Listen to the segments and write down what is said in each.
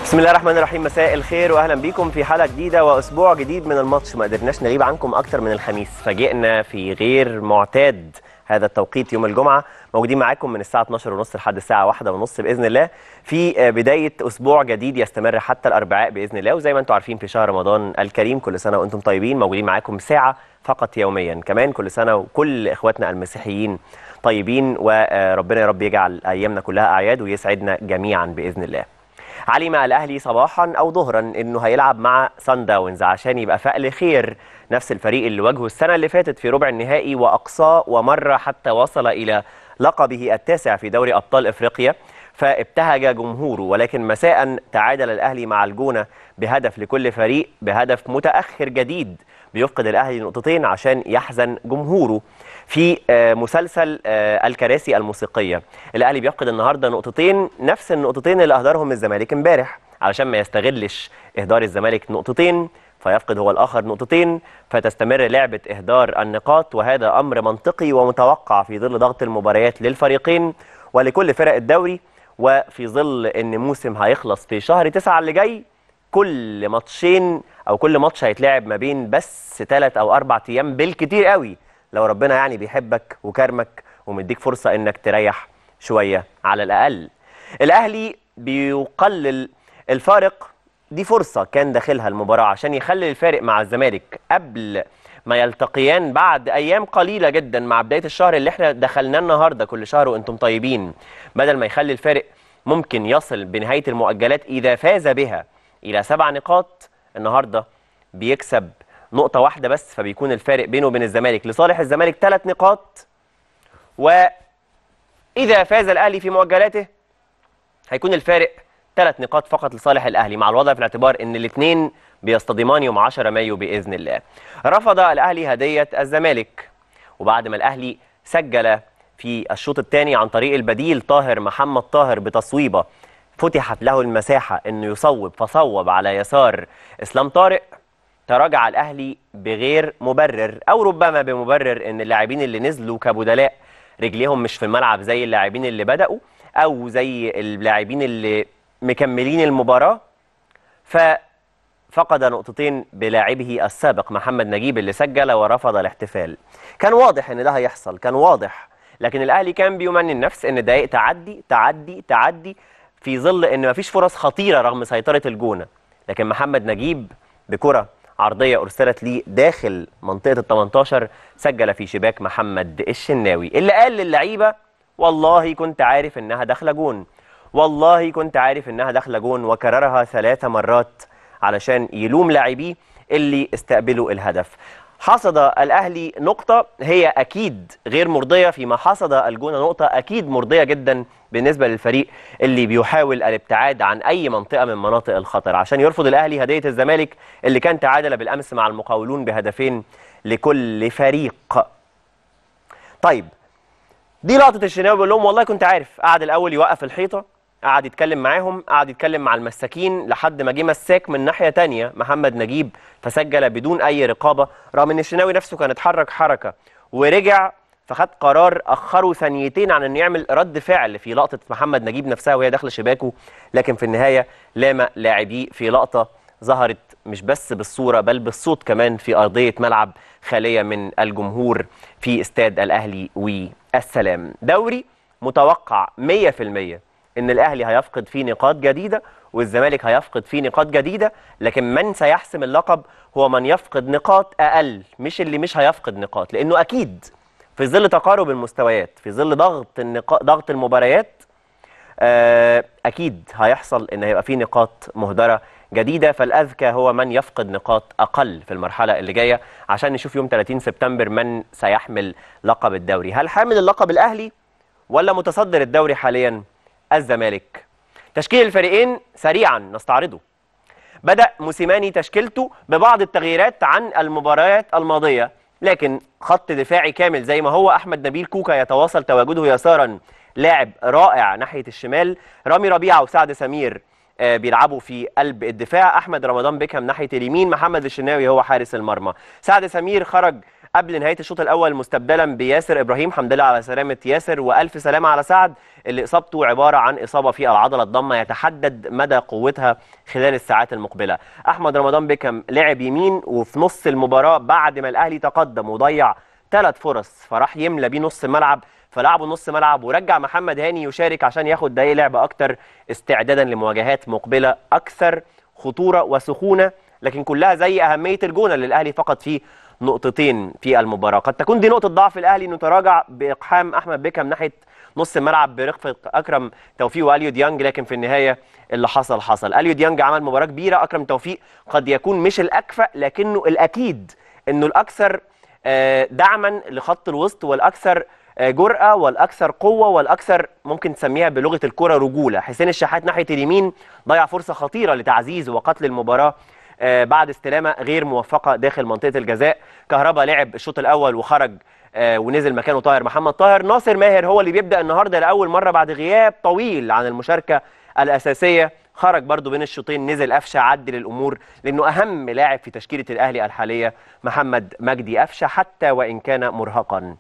بسم الله الرحمن الرحيم مساء الخير واهلا بيكم في حلقه جديده واسبوع جديد من الماتش ما قدرناش نغيب عنكم اكتر من الخميس فاجئنا في غير معتاد هذا التوقيت يوم الجمعه موجودين معاكم من الساعه 12 ونص لحد الساعه 1 ونص باذن الله في بدايه اسبوع جديد يستمر حتى الاربعاء باذن الله وزي ما انتم عارفين في شهر رمضان الكريم كل سنه وانتم طيبين موجودين معاكم ساعه فقط يوميا كمان كل سنه وكل اخواتنا المسيحيين طيبين وربنا يا رب يجعل ايامنا كلها اعياد ويسعدنا جميعا باذن الله علم الاهلي صباحا او ظهرا انه هيلعب مع سان داونز عشان يبقى فأل خير نفس الفريق اللي واجهه السنه اللي فاتت في ربع النهائي واقصاه ومره حتى وصل الى لقبه التاسع في دوري ابطال افريقيا فابتهج جمهوره ولكن مساء تعادل الاهلي مع الجونه بهدف لكل فريق بهدف متاخر جديد بيفقد الاهلي نقطتين عشان يحزن جمهوره في مسلسل الكراسي الموسيقيه الاهلي بيفقد النهارده نقطتين نفس النقطتين اللي اهدرهم الزمالك امبارح علشان ما يستغلش اهدار الزمالك نقطتين فيفقد هو الاخر نقطتين فتستمر لعبه اهدار النقاط وهذا امر منطقي ومتوقع في ظل ضغط المباريات للفريقين ولكل فرق الدوري وفي ظل ان موسم هيخلص في شهر تسعة اللي جاي كل ماتشين او كل ماتش هيتلعب ما بين بس ثلاث او اربع ايام بالكتير قوي لو ربنا يعني بيحبك وكرمك ومديك فرصه انك تريح شويه على الاقل الاهلي بيقلل الفارق دي فرصه كان داخلها المباراه عشان يخلي الفارق مع الزمالك قبل ما يلتقيان بعد ايام قليله جدا مع بدايه الشهر اللي احنا دخلناه النهارده كل شهر وانتم طيبين بدل ما يخلي الفارق ممكن يصل بنهايه المؤجلات اذا فاز بها الى سبع نقاط النهارده بيكسب نقطة واحدة بس فبيكون الفارق بينه وبين الزمالك لصالح الزمالك ثلاث نقاط وإذا فاز الأهلي في مؤجلاته هيكون الفارق ثلاث نقاط فقط لصالح الأهلي مع الوضع في الاعتبار أن الاثنين بيصطدمان يوم 10 مايو بإذن الله رفض الأهلي هدية الزمالك وبعد ما الأهلي سجل في الشوط الثاني عن طريق البديل طاهر محمد طاهر بتصويبة فتحت له المساحة أنه يصوب فصوب على يسار إسلام طارق تراجع الاهلي بغير مبرر او ربما بمبرر ان اللاعبين اللي نزلوا كبدلاء رجليهم مش في الملعب زي اللاعبين اللي بداوا او زي اللاعبين اللي مكملين المباراه ففقد نقطتين بلاعبه السابق محمد نجيب اللي سجل ورفض الاحتفال كان واضح ان ده هيحصل كان واضح لكن الاهلي كان بيمني النفس ان دقائق تعدي تعدي تعدي في ظل ان مفيش فرص خطيره رغم سيطره الجونه لكن محمد نجيب بكره عرضيه ارسلت ليه داخل منطقه ال 18 سجل في شباك محمد الشناوي اللي قال للعيبه والله كنت عارف انها داخله جون والله كنت عارف انها داخله جون وكررها ثلاث مرات علشان يلوم لاعبيه اللي استقبلوا الهدف حصد الاهلي نقطه هي اكيد غير مرضيه فيما حصد الجونه نقطه اكيد مرضيه جدا بالنسبه للفريق اللي بيحاول الابتعاد عن اي منطقه من مناطق الخطر عشان يرفض الاهلي هديه الزمالك اللي كان تعادل بالامس مع المقاولون بهدفين لكل فريق طيب دي لقطه الشناوي بيقول لهم والله كنت عارف قعد الاول يوقف الحيطه قعد يتكلم معاهم قعد يتكلم مع المساكين لحد ما جه مساك من ناحيه تانية محمد نجيب فسجل بدون اي رقابه رغم ان الشناوي نفسه كان اتحرك حركه ورجع فخد قرار اخره ثانيتين عن انه يعمل رد فعل في لقطه محمد نجيب نفسها وهي داخله شباكه لكن في النهايه لام لاعبيه في لقطه ظهرت مش بس بالصوره بل بالصوت كمان في ارضيه ملعب خاليه من الجمهور في استاد الاهلي والسلام دوري متوقع 100% ان الاهلي هيفقد فيه نقاط جديده والزمالك هيفقد فيه نقاط جديده لكن من سيحسم اللقب هو من يفقد نقاط اقل مش اللي مش هيفقد نقاط لانه اكيد في ظل تقارب المستويات في ظل ضغط النقاط ضغط المباريات اكيد هيحصل ان هيبقى فيه نقاط مهدره جديده فالاذكى هو من يفقد نقاط اقل في المرحله اللي جايه عشان نشوف يوم 30 سبتمبر من سيحمل لقب الدوري هل حامل اللقب الاهلي ولا متصدر الدوري حاليا الزمالك تشكيل الفريقين سريعا نستعرضه بدأ موسيماني تشكيلته ببعض التغييرات عن المباريات الماضية لكن خط دفاعي كامل زي ما هو أحمد نبيل كوكا يتواصل تواجده يسارا لاعب رائع ناحية الشمال رامي ربيعة وسعد سمير بيلعبوا في قلب الدفاع احمد رمضان بيكهام ناحيه اليمين محمد الشناوي هو حارس المرمى سعد سمير خرج قبل نهايه الشوط الاول مستبدلا بياسر ابراهيم حمد لله على سلامه ياسر والف سلامه على سعد اللي اصابته عباره عن اصابه في العضله الضمه يتحدد مدى قوتها خلال الساعات المقبله احمد رمضان بيكم لعب يمين وفي نص المباراه بعد ما الاهلي تقدم وضيع ثلاث فرص فراح يملى بيه نص الملعب فلعبه نص ملعب ورجع محمد هاني يشارك عشان ياخد دقايق لعب اكتر استعدادا لمواجهات مقبله اكثر خطوره وسخونه لكن كلها زي اهميه الجونه اللي الاهلي فقط فيه نقطتين في المباراه قد تكون دي نقطه ضعف الاهلي انه تراجع باقحام احمد بيكم ناحيه نص الملعب برفقه اكرم توفيق واليو ديانج لكن في النهايه اللي حصل حصل اليو ديانج عمل مباراه كبيره اكرم توفيق قد يكون مش الاكفأ لكنه الاكيد انه الاكثر آه، دعما لخط الوسط والاكثر آه، جرأة والأكثر قوة والأكثر ممكن تسميها بلغة الكرة رجولة حسين الشحات ناحية اليمين ضيع فرصة خطيرة لتعزيز وقتل المباراة آه، بعد استلامة غير موفقة داخل منطقة الجزاء كهربا لعب الشوط الأول وخرج آه، ونزل مكانه طاهر محمد طاهر ناصر ماهر هو اللي بيبدأ النهاردة لأول مرة بعد غياب طويل عن المشاركة الأساسية خرج برضو بين الشوطين نزل قفشه عدل الامور لانه اهم لاعب في تشكيله الاهلي الحاليه محمد مجدي قفشه حتى وان كان مرهقا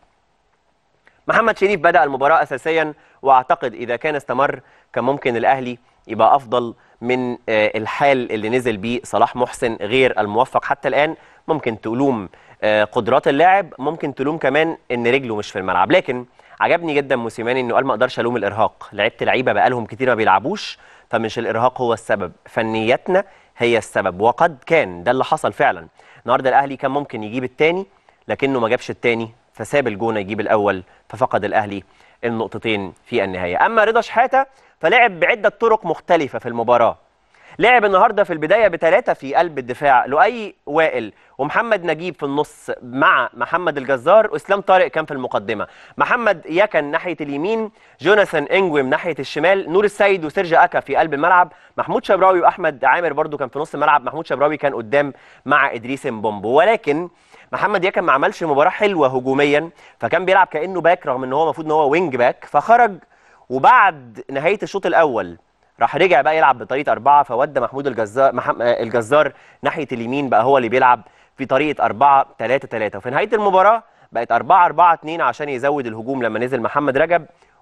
محمد شريف بدأ المباراة أساسيا وأعتقد إذا كان استمر كان ممكن الأهلي يبقى أفضل من آه، الحال اللي نزل بيه صلاح محسن غير الموفق حتى الآن ممكن تلوم آه، قدرات اللاعب ممكن تلوم كمان إن رجله مش في الملعب لكن عجبني جدا موسيماني إنه قال ما أقدرش ألوم الإرهاق لعبت لعيبة بقالهم كتير ما بيلعبوش فمش الإرهاق هو السبب فنياتنا هي السبب وقد كان ده اللي حصل فعلا النهارده الأهلي كان ممكن يجيب التاني لكنه ما جابش التاني فساب الجونه يجيب الاول ففقد الاهلي النقطتين في النهايه اما رضا شحاته فلعب بعده طرق مختلفه في المباراه لعب النهارده في البدايه بثلاثه في قلب الدفاع لؤي وائل ومحمد نجيب في النص مع محمد الجزار واسلام طارق كان في المقدمه محمد يكن ناحيه اليمين جوناثان انجويم ناحيه الشمال نور السيد وسيرجي اكا في قلب الملعب محمود شبراوي واحمد عامر برضو كان في نص الملعب محمود شبراوي كان قدام مع ادريس مبومبو ولكن محمد يكن ما عملش مباراه حلوه هجوميا فكان بيلعب كانه باك رغم ان هو المفروض ان هو وينج باك فخرج وبعد نهايه الشوط الاول راح رجع بقى يلعب بطريقه اربعه فودى محمود الجزار محم... آه، الجزار ناحيه اليمين بقى هو اللي بيلعب في طريقه 4 3 3 وفي نهايه المباراه بقت 4 4 2 عشان يزود الهجوم لما نزل محمد رجب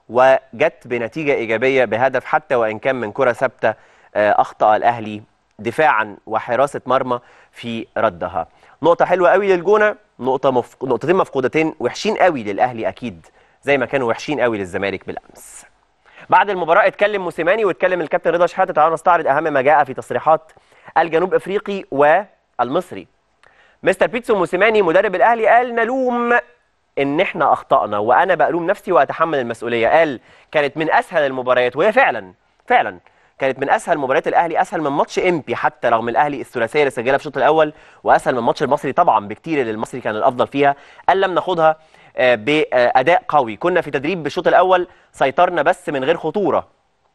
وجت بنتيجه ايجابيه بهدف حتى وان كان من كره ثابته آه، اخطا الاهلي دفاعا وحراسه مرمى في ردها نقطه حلوه قوي للجونه نقطه مف... نقطتين مفقودتين وحشين قوي للاهلي اكيد زي ما كانوا وحشين قوي للزمالك بالامس بعد المباراه اتكلم موسيماني واتكلم الكابتن رضا شحاته تعالوا نستعرض اهم ما جاء في تصريحات الجنوب افريقي والمصري مستر بيتسو موسيماني مدرب الاهلي قال نلوم ان احنا اخطانا وانا بلوم نفسي واتحمل المسؤوليه قال كانت من اسهل المباريات وهي فعلا فعلا كانت من اسهل مباريات الاهلي اسهل من ماتش امبي حتى رغم الاهلي الثلاثيه اللي سجلها في الشوط الاول واسهل من ماتش المصري طبعا بكتير اللي المصري كان الافضل فيها قال لم ناخدها آه، باداء قوي كنا في تدريب بالشوط الاول سيطرنا بس من غير خطوره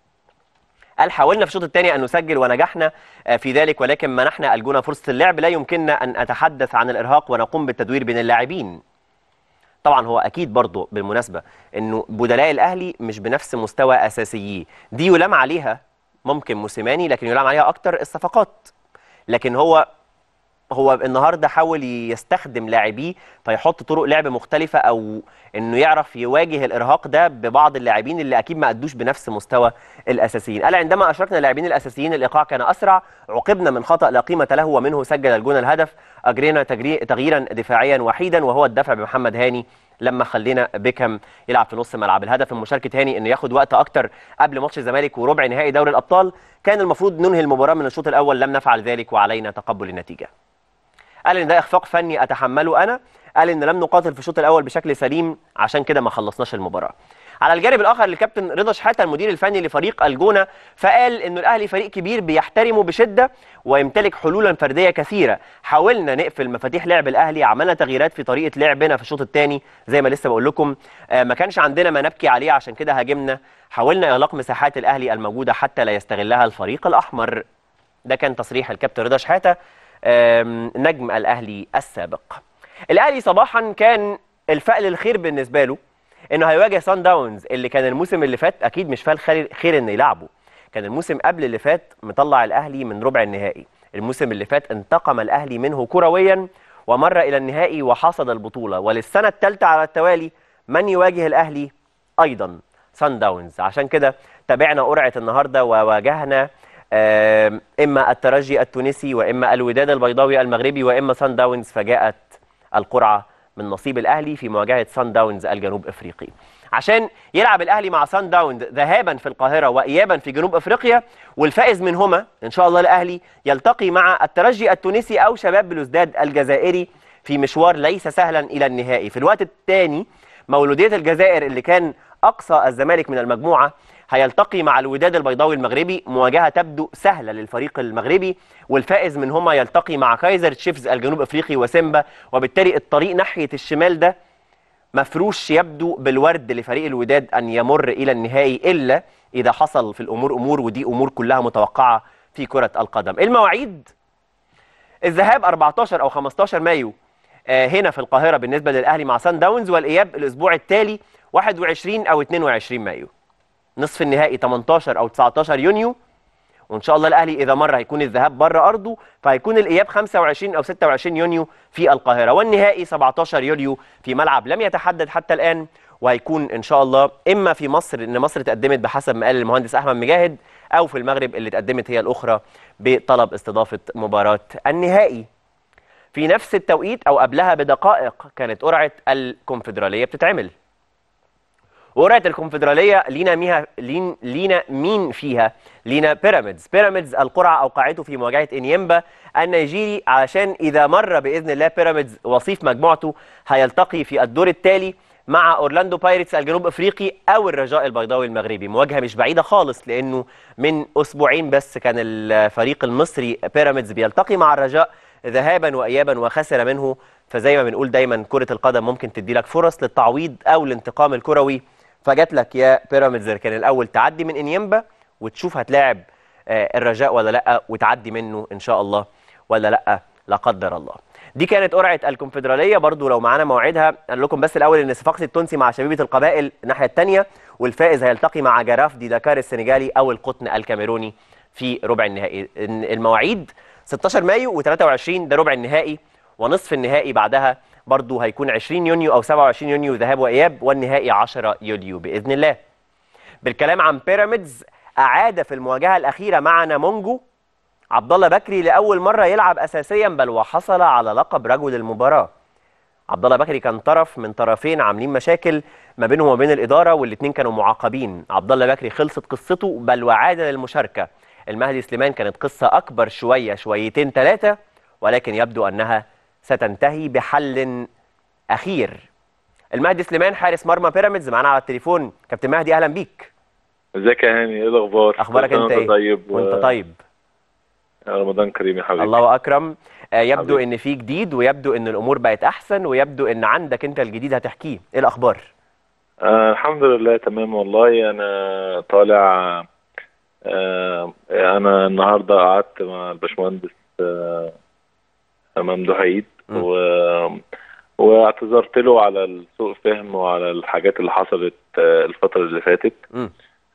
قال حاولنا في الشوط الثاني ان نسجل ونجحنا آه، في ذلك ولكن منحنا الجونه فرصه اللعب لا يمكننا ان اتحدث عن الارهاق ونقوم بالتدوير بين اللاعبين طبعا هو اكيد برضه بالمناسبه انه بدلاء الاهلي مش بنفس مستوى اساسييه دي يلام عليها ممكن موسيماني لكن يلام عليها اكتر الصفقات لكن هو هو النهارده حاول يستخدم لاعبيه فيحط طرق لعب مختلفه او انه يعرف يواجه الارهاق ده ببعض اللاعبين اللي اكيد ما ادوش بنفس مستوى الاساسيين قال عندما اشركنا اللاعبين الاساسيين الايقاع كان اسرع عوقبنا من خطا لا قيمه له ومنه سجل الجون الهدف اجرينا تجري تغييرا دفاعيا وحيدا وهو الدفع بمحمد هاني لما خلينا بيكهام يلعب في نص ملعب الهدف من مشاركه هاني انه ياخد وقت اكتر قبل ماتش الزمالك وربع نهائي دوري الابطال كان المفروض ننهي المباراه من الشوط الاول لم نفعل ذلك وعلينا تقبل النتيجه قال ان ده اخفاق فني اتحمله انا قال ان لم نقاتل في الشوط الاول بشكل سليم عشان كده ما خلصناش المباراه على الجانب الاخر الكابتن رضا شحاته المدير الفني لفريق الجونه فقال انه الاهلي فريق كبير بيحترمه بشده ويمتلك حلولا فرديه كثيره حاولنا نقفل مفاتيح لعب الاهلي عملنا تغييرات في طريقه لعبنا في الشوط الثاني زي ما لسه بقول لكم آه، ما كانش عندنا ما نبكي عليه عشان كده هاجمنا حاولنا اغلاق مساحات الاهلي الموجوده حتى لا يستغلها الفريق الاحمر ده كان تصريح الكابتن رضا شحاته آم، نجم الاهلي السابق الاهلي صباحا كان الفأل الخير بالنسبه له انه هيواجه سان داونز اللي كان الموسم اللي فات اكيد مش فال خير خير انه يلعبه كان الموسم قبل اللي فات مطلع الاهلي من ربع النهائي الموسم اللي فات انتقم الاهلي منه كرويا ومر الى النهائي وحصد البطوله وللسنه الثالثه على التوالي من يواجه الاهلي ايضا سان داونز عشان كده تابعنا قرعه النهارده وواجهنا آم، اما الترجي التونسي واما الوداد البيضاوي المغربي واما سان داونز فجاءت القرعه من نصيب الاهلي في مواجهه سان داونز الجنوب افريقي عشان يلعب الاهلي مع سان داونز ذهابا في القاهره وايابا في جنوب افريقيا والفائز منهما ان شاء الله الاهلي يلتقي مع الترجي التونسي او شباب بلوزداد الجزائري في مشوار ليس سهلا الى النهائي في الوقت الثاني مولوديه الجزائر اللي كان اقصى الزمالك من المجموعه هيلتقي مع الوداد البيضاوي المغربي مواجهه تبدو سهله للفريق المغربي والفائز منهما يلتقي مع كايزر تشيفز الجنوب افريقي وسيمبا وبالتالي الطريق ناحيه الشمال ده مفروش يبدو بالورد لفريق الوداد ان يمر الى النهائي الا اذا حصل في الامور امور ودي امور كلها متوقعه في كره القدم المواعيد الذهاب 14 او 15 مايو آه، هنا في القاهره بالنسبه للاهلي مع سان داونز والاياب الاسبوع التالي 21 او 22 مايو نصف النهائي 18 او 19 يونيو وان شاء الله الاهلي اذا مر هيكون الذهاب بره ارضه فهيكون الاياب 25 او 26 يونيو في القاهره والنهائي 17 يوليو في ملعب لم يتحدد حتى الان وهيكون ان شاء الله اما في مصر ان مصر تقدمت بحسب ما قال المهندس احمد مجاهد او في المغرب اللي تقدمت هي الاخرى بطلب استضافه مباراه النهائي في نفس التوقيت او قبلها بدقائق كانت قرعه الكونفدراليه بتتعمل وقرعه الكونفدراليه لينا ميها لين لينا مين فيها؟ لينا بيراميدز، بيراميدز القرعه اوقعته في مواجهه انيمبا النيجيري علشان اذا مر باذن الله بيراميدز وصيف مجموعته هيلتقي في الدور التالي مع اورلاندو بايرتس الجنوب افريقي او الرجاء البيضاوي المغربي، مواجهه مش بعيده خالص لانه من اسبوعين بس كان الفريق المصري بيراميدز بيلتقي مع الرجاء ذهابا وايابا وخسر منه فزي ما بنقول دايما كره القدم ممكن تدي لك فرص للتعويض او الانتقام الكروي فجات لك يا بيراميدز كان الاول تعدي من انيمبا وتشوف هتلاعب آه، الرجاء ولا لا وتعدي منه ان شاء الله ولا لا لا قدر الله دي كانت قرعه الكونفدراليه برضو لو معانا موعدها قال لكم بس الاول ان صفاقسي التونسي مع شبيبه القبائل الناحيه الثانيه والفائز هيلتقي مع جراف دي دكار السنغالي او القطن الكاميروني في ربع النهائي المواعيد 16 مايو و23 ده ربع النهائي ونصف النهائي بعدها برضو هيكون 20 يونيو او 27 يونيو ذهاب واياب والنهائي 10 يوليو باذن الله. بالكلام عن بيراميدز اعاد في المواجهه الاخيره مع نامونجو عبد الله بكري لاول مره يلعب اساسيا بل وحصل على لقب رجل المباراه. عبد الله بكري كان طرف من طرفين عاملين مشاكل ما بينهم وبين الاداره والاثنين كانوا معاقبين، عبد الله بكري خلصت قصته بل وعاد للمشاركه. المهدي سليمان كانت قصه اكبر شويه شويتين ثلاثه ولكن يبدو انها ستنتهي بحل اخير. المهدي سليمان حارس مرمى بيراميدز معانا على التليفون، كابتن مهدي اهلا بيك. ازيك يا هاني ايه الاخبار اخبارك كل سنة انت ايه؟ طيب و- وانت طيب. رمضان كريم يا حبيبي الله اكرم آه، يبدو حبيبي. ان في جديد ويبدو ان الامور بقت احسن ويبدو ان عندك انت الجديد هتحكيه، ايه الاخبار؟ آه الحمد لله تمام والله انا طالع آه انا النهارده قعدت مع الباشمهندس آه ممدوح عيد م. و واعتذرت له على سوء الفهم وعلى الحاجات اللي حصلت آه الفترة اللي فاتت مم.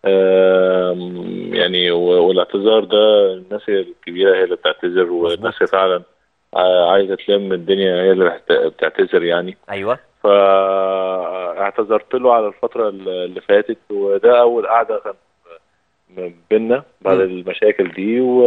آم، يعني و- والاعتذار ده الناس الكبيرة هي اللي بتعتذر والناس فعلا آه، عايزة تلم الدنيا هي اللي بت- بتعتذر يعني ايوه فاعتذرت له على الفترة اللي فاتت وده أول قعدة كان بينا بعد م. المشاكل دي و...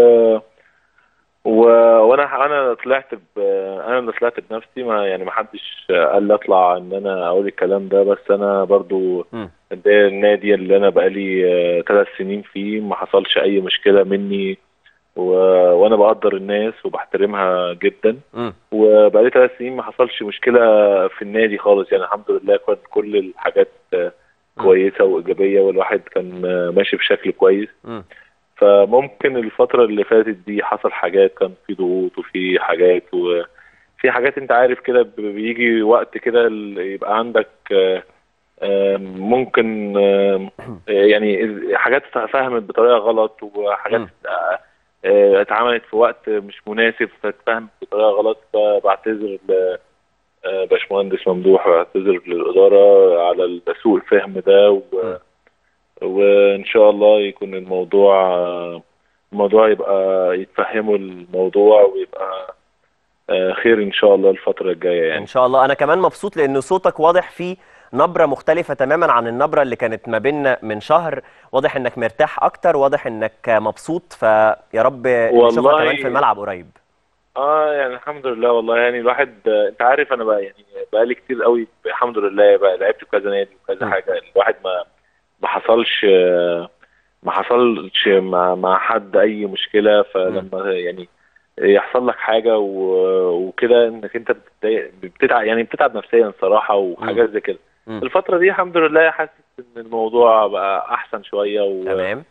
و... وانا انا طلعت ب... انا اللي طلعت بنفسي ما يعني ما حدش قال لي اطلع ان انا اقول الكلام ده بس انا برضو م. ده النادي اللي انا بقالي ثلاث سنين فيه ما حصلش اي مشكله مني و... وانا بقدر الناس وبحترمها جدا مم. وبقالي ثلاث سنين ما حصلش مشكله في النادي خالص يعني الحمد لله كانت كل الحاجات آه، كويسه وايجابيه والواحد كان آه، ماشي بشكل كويس مم. فممكن الفتره اللي فاتت دي حصل حاجات كان في ضغوط وفي حاجات وفي حاجات انت عارف كده ب- بيجي وقت كده ال- يبقى عندك آه، آه، ممكن آه، يعني حاجات فهمت بطريقه غلط وحاجات مم. آه، آه، اتعملت في وقت مش مناسب فاتفهمت بطريقه غلط فبعتذر ل- آه، باشمهندس ممدوح بعتذر للاداره على سوء الفهم ده و... مم. وان شاء الله يكون الموضوع الموضوع يبقى يتفهموا الموضوع ويبقى آه، خير ان شاء الله الفتره الجايه يعني ان شاء الله انا كمان مبسوط لان صوتك واضح فيه نبره مختلفه تماما عن النبره اللي كانت ما بيننا من شهر واضح انك مرتاح اكتر واضح انك مبسوط فيا رب نشوفك والله- كمان في الملعب قريب اه يعني الحمد لله والله يعني الواحد آه، انت عارف انا بقى يعني بقالي كتير قوي الحمد لله بقى لعبت في كذا نادي وكذا م. حاجه الواحد ما ما حصلش آه، ما حصلش مع مع حد اي مشكله فلما يعني يحصل لك حاجه و- وكده انك انت بتتضايق بتتعب يعني بتتعب نفسيا صراحه وحاجات زي كده م. الفتره دي الحمد لله حاسس ان الموضوع بقى احسن شويه و... تمام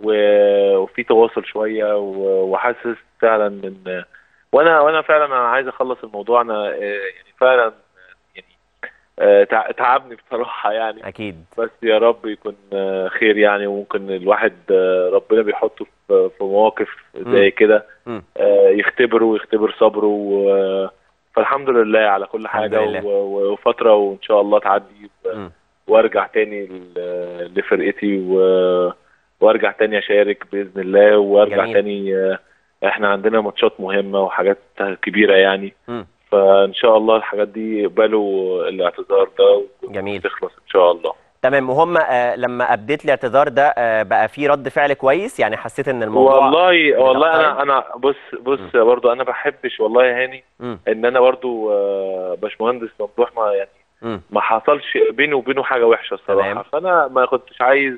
و- وفي تواصل شويه و- وحاسس فعلا ان وانا وانا فعلا انا عايز اخلص الموضوع انا آه، يعني فعلا يعني آه، تع- تعبني بصراحه يعني اكيد بس يا رب يكون آه، خير يعني وممكن الواحد آه، ربنا بيحطه في في مواقف زي كده مم. آه، يختبره ويختبر صبره و- فالحمد لله على كل الحمد حاجه لله. و- و- وفتره وان شاء الله تعدي و- مم. وارجع تاني ل- لفرقتي و- وارجع تاني اشارك باذن الله وارجع جميل. تاني آه، احنا عندنا ماتشات مهمه وحاجات كبيره يعني مم. فان شاء الله الحاجات دي يقبلوا الاعتذار ده جميل. وتخلص ان شاء الله تمام وهم آه، لما ابديت الاعتذار ده آه، بقى في رد فعل كويس يعني حسيت ان الموضوع والله والله بتقطعي؟ انا انا بص بص برضو انا بحبش والله يا هاني مم. ان انا برضو آه، باشمهندس ممدوح ما يعني مم. ما حصلش بيني وبينه حاجه وحشه الصراحه تمام. فانا ما كنتش عايز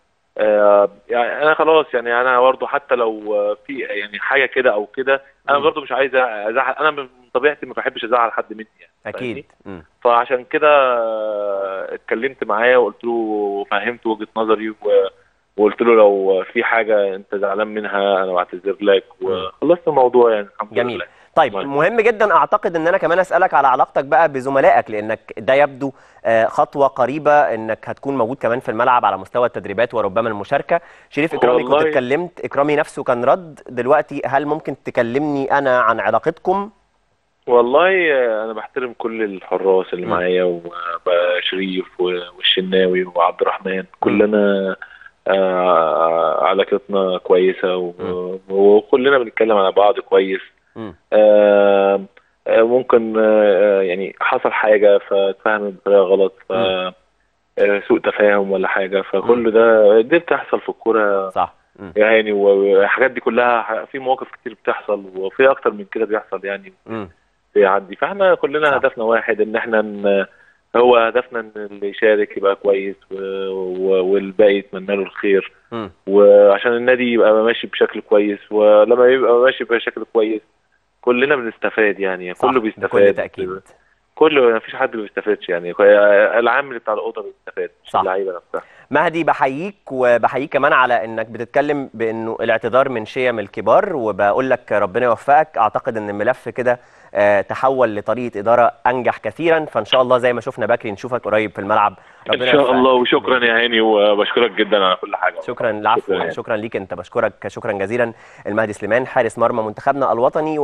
آه، يعني انا خلاص يعني انا برضو حتى لو آه، في يعني حاجه كده او كده انا مم. برضو مش عايز ازعل انا من طبيعتي ما بحبش ازعل حد مني يعني فاهمني؟ اكيد مم. فعشان كده آه، اتكلمت معاه وقلت له وفهمت وجهه نظري و- وقلت له لو في حاجه انت زعلان منها انا بعتذر لك وخلصت الموضوع يعني الحمد جميل لله طيب طيب. مهم جدا اعتقد ان انا كمان اسالك على علاقتك بقى بزملائك لانك ده يبدو آه، خطوه قريبه انك هتكون موجود كمان في الملعب على مستوى التدريبات وربما المشاركه شريف اكرامي كنت والله- اتكلمت اكرامي نفسه كان رد دلوقتي هل ممكن تكلمني انا عن علاقتكم والله آه، انا بحترم كل الحراس اللي م. معايا وشريف والشناوي وعبد الرحمن كلنا آه، علاقتنا كويسه و- م. وكلنا بنتكلم على بعض كويس مم. آه، آه، ممكن آه، يعني حصل حاجه فاتفهمت بطريقه غلط ف م. آه، سوء تفاهم ولا حاجه فكل ده دي بتحصل في الكوره صح مم. يعني والحاجات دي كلها ح- في مواقف كتير بتحصل وفي اكتر من كده بيحصل يعني مم. بيعدي فاحنا كلنا صح. هدفنا واحد ان احنا ن... هو هدفنا ان اللي يشارك يبقى كويس و... و... والباقي يتمنى له الخير مم. وعشان النادي يبقى ماشي بشكل كويس ولما يبقى ماشي بشكل كويس كلنا بنستفاد يعني صح، كله بكل بيستفاد تاكيد كله ما فيش حد ما بيستفادش يعني العامل بتاع الاوضه بيستفاد مش صح. اللعيبه نفسها مهدي بحييك وبحييك كمان على انك بتتكلم بانه الاعتذار من شيم الكبار وبقول لك ربنا يوفقك اعتقد ان الملف كده آه، تحول لطريقه اداره انجح كثيرا فان شاء الله زي ما شفنا بكري نشوفك قريب في الملعب ان ربنا شاء يوفقك. الله وشكرا يا هاني وبشكرك جدا على كل حاجه شكرا العفو شكراً. شكرا ليك انت بشكرك شكرا جزيلا المهدي سليمان حارس مرمى منتخبنا الوطني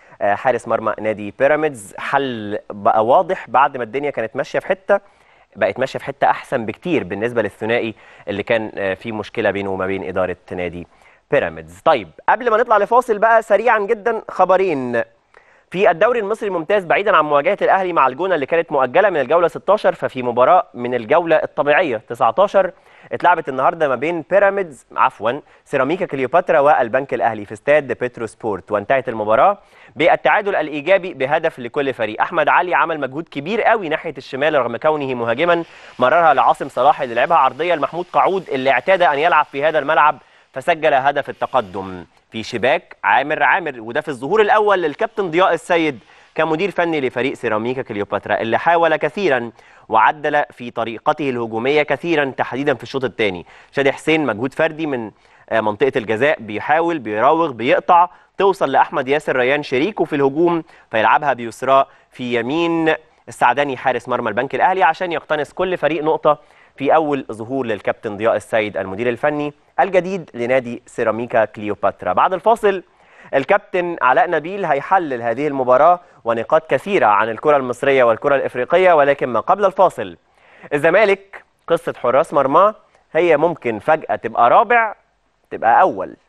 وحارس مرمى نادي بيراميدز حل بقى واضح بعد ما الدنيا كانت ماشيه في حته بقت ماشيه في حته احسن بكتير بالنسبه للثنائي اللي كان آه، في مشكله بينه وما بين اداره نادي بيراميدز طيب قبل ما نطلع لفاصل بقى سريعا جدا خبرين في الدوري المصري الممتاز بعيدا عن مواجهه الاهلي مع الجونه اللي كانت مؤجله من الجوله 16 ففي مباراه من الجوله الطبيعيه 19 اتلعبت النهارده ما بين بيراميدز عفوا سيراميكا كليوباترا والبنك الاهلي في استاد بيترو سبورت وانتهت المباراه بالتعادل الايجابي بهدف لكل فريق احمد علي عمل مجهود كبير قوي ناحيه الشمال رغم كونه مهاجما مررها لعاصم صلاح اللي لعبها عرضيه لمحمود قعود اللي اعتاد ان يلعب في هذا الملعب فسجل هدف التقدم في شباك عامر عامر وده في الظهور الاول للكابتن ضياء السيد كمدير فني لفريق سيراميكا كليوباترا اللي حاول كثيرا وعدل في طريقته الهجوميه كثيرا تحديدا في الشوط الثاني شادي حسين مجهود فردي من آه، منطقه الجزاء بيحاول بيراوغ بيقطع توصل لاحمد ياسر ريان شريكه في الهجوم فيلعبها بيسراء في يمين السعداني حارس مرمى البنك الاهلي عشان يقتنص كل فريق نقطه في اول ظهور للكابتن ضياء السيد المدير الفني الجديد لنادي سيراميكا كليوباترا بعد الفاصل الكابتن علاء نبيل هيحلل هذه المباراة ونقاط كثيرة عن الكرة المصرية والكرة الإفريقية ولكن ما قبل الفاصل الزمالك قصة حراس مرماه هي ممكن فجأة تبقى رابع تبقى أول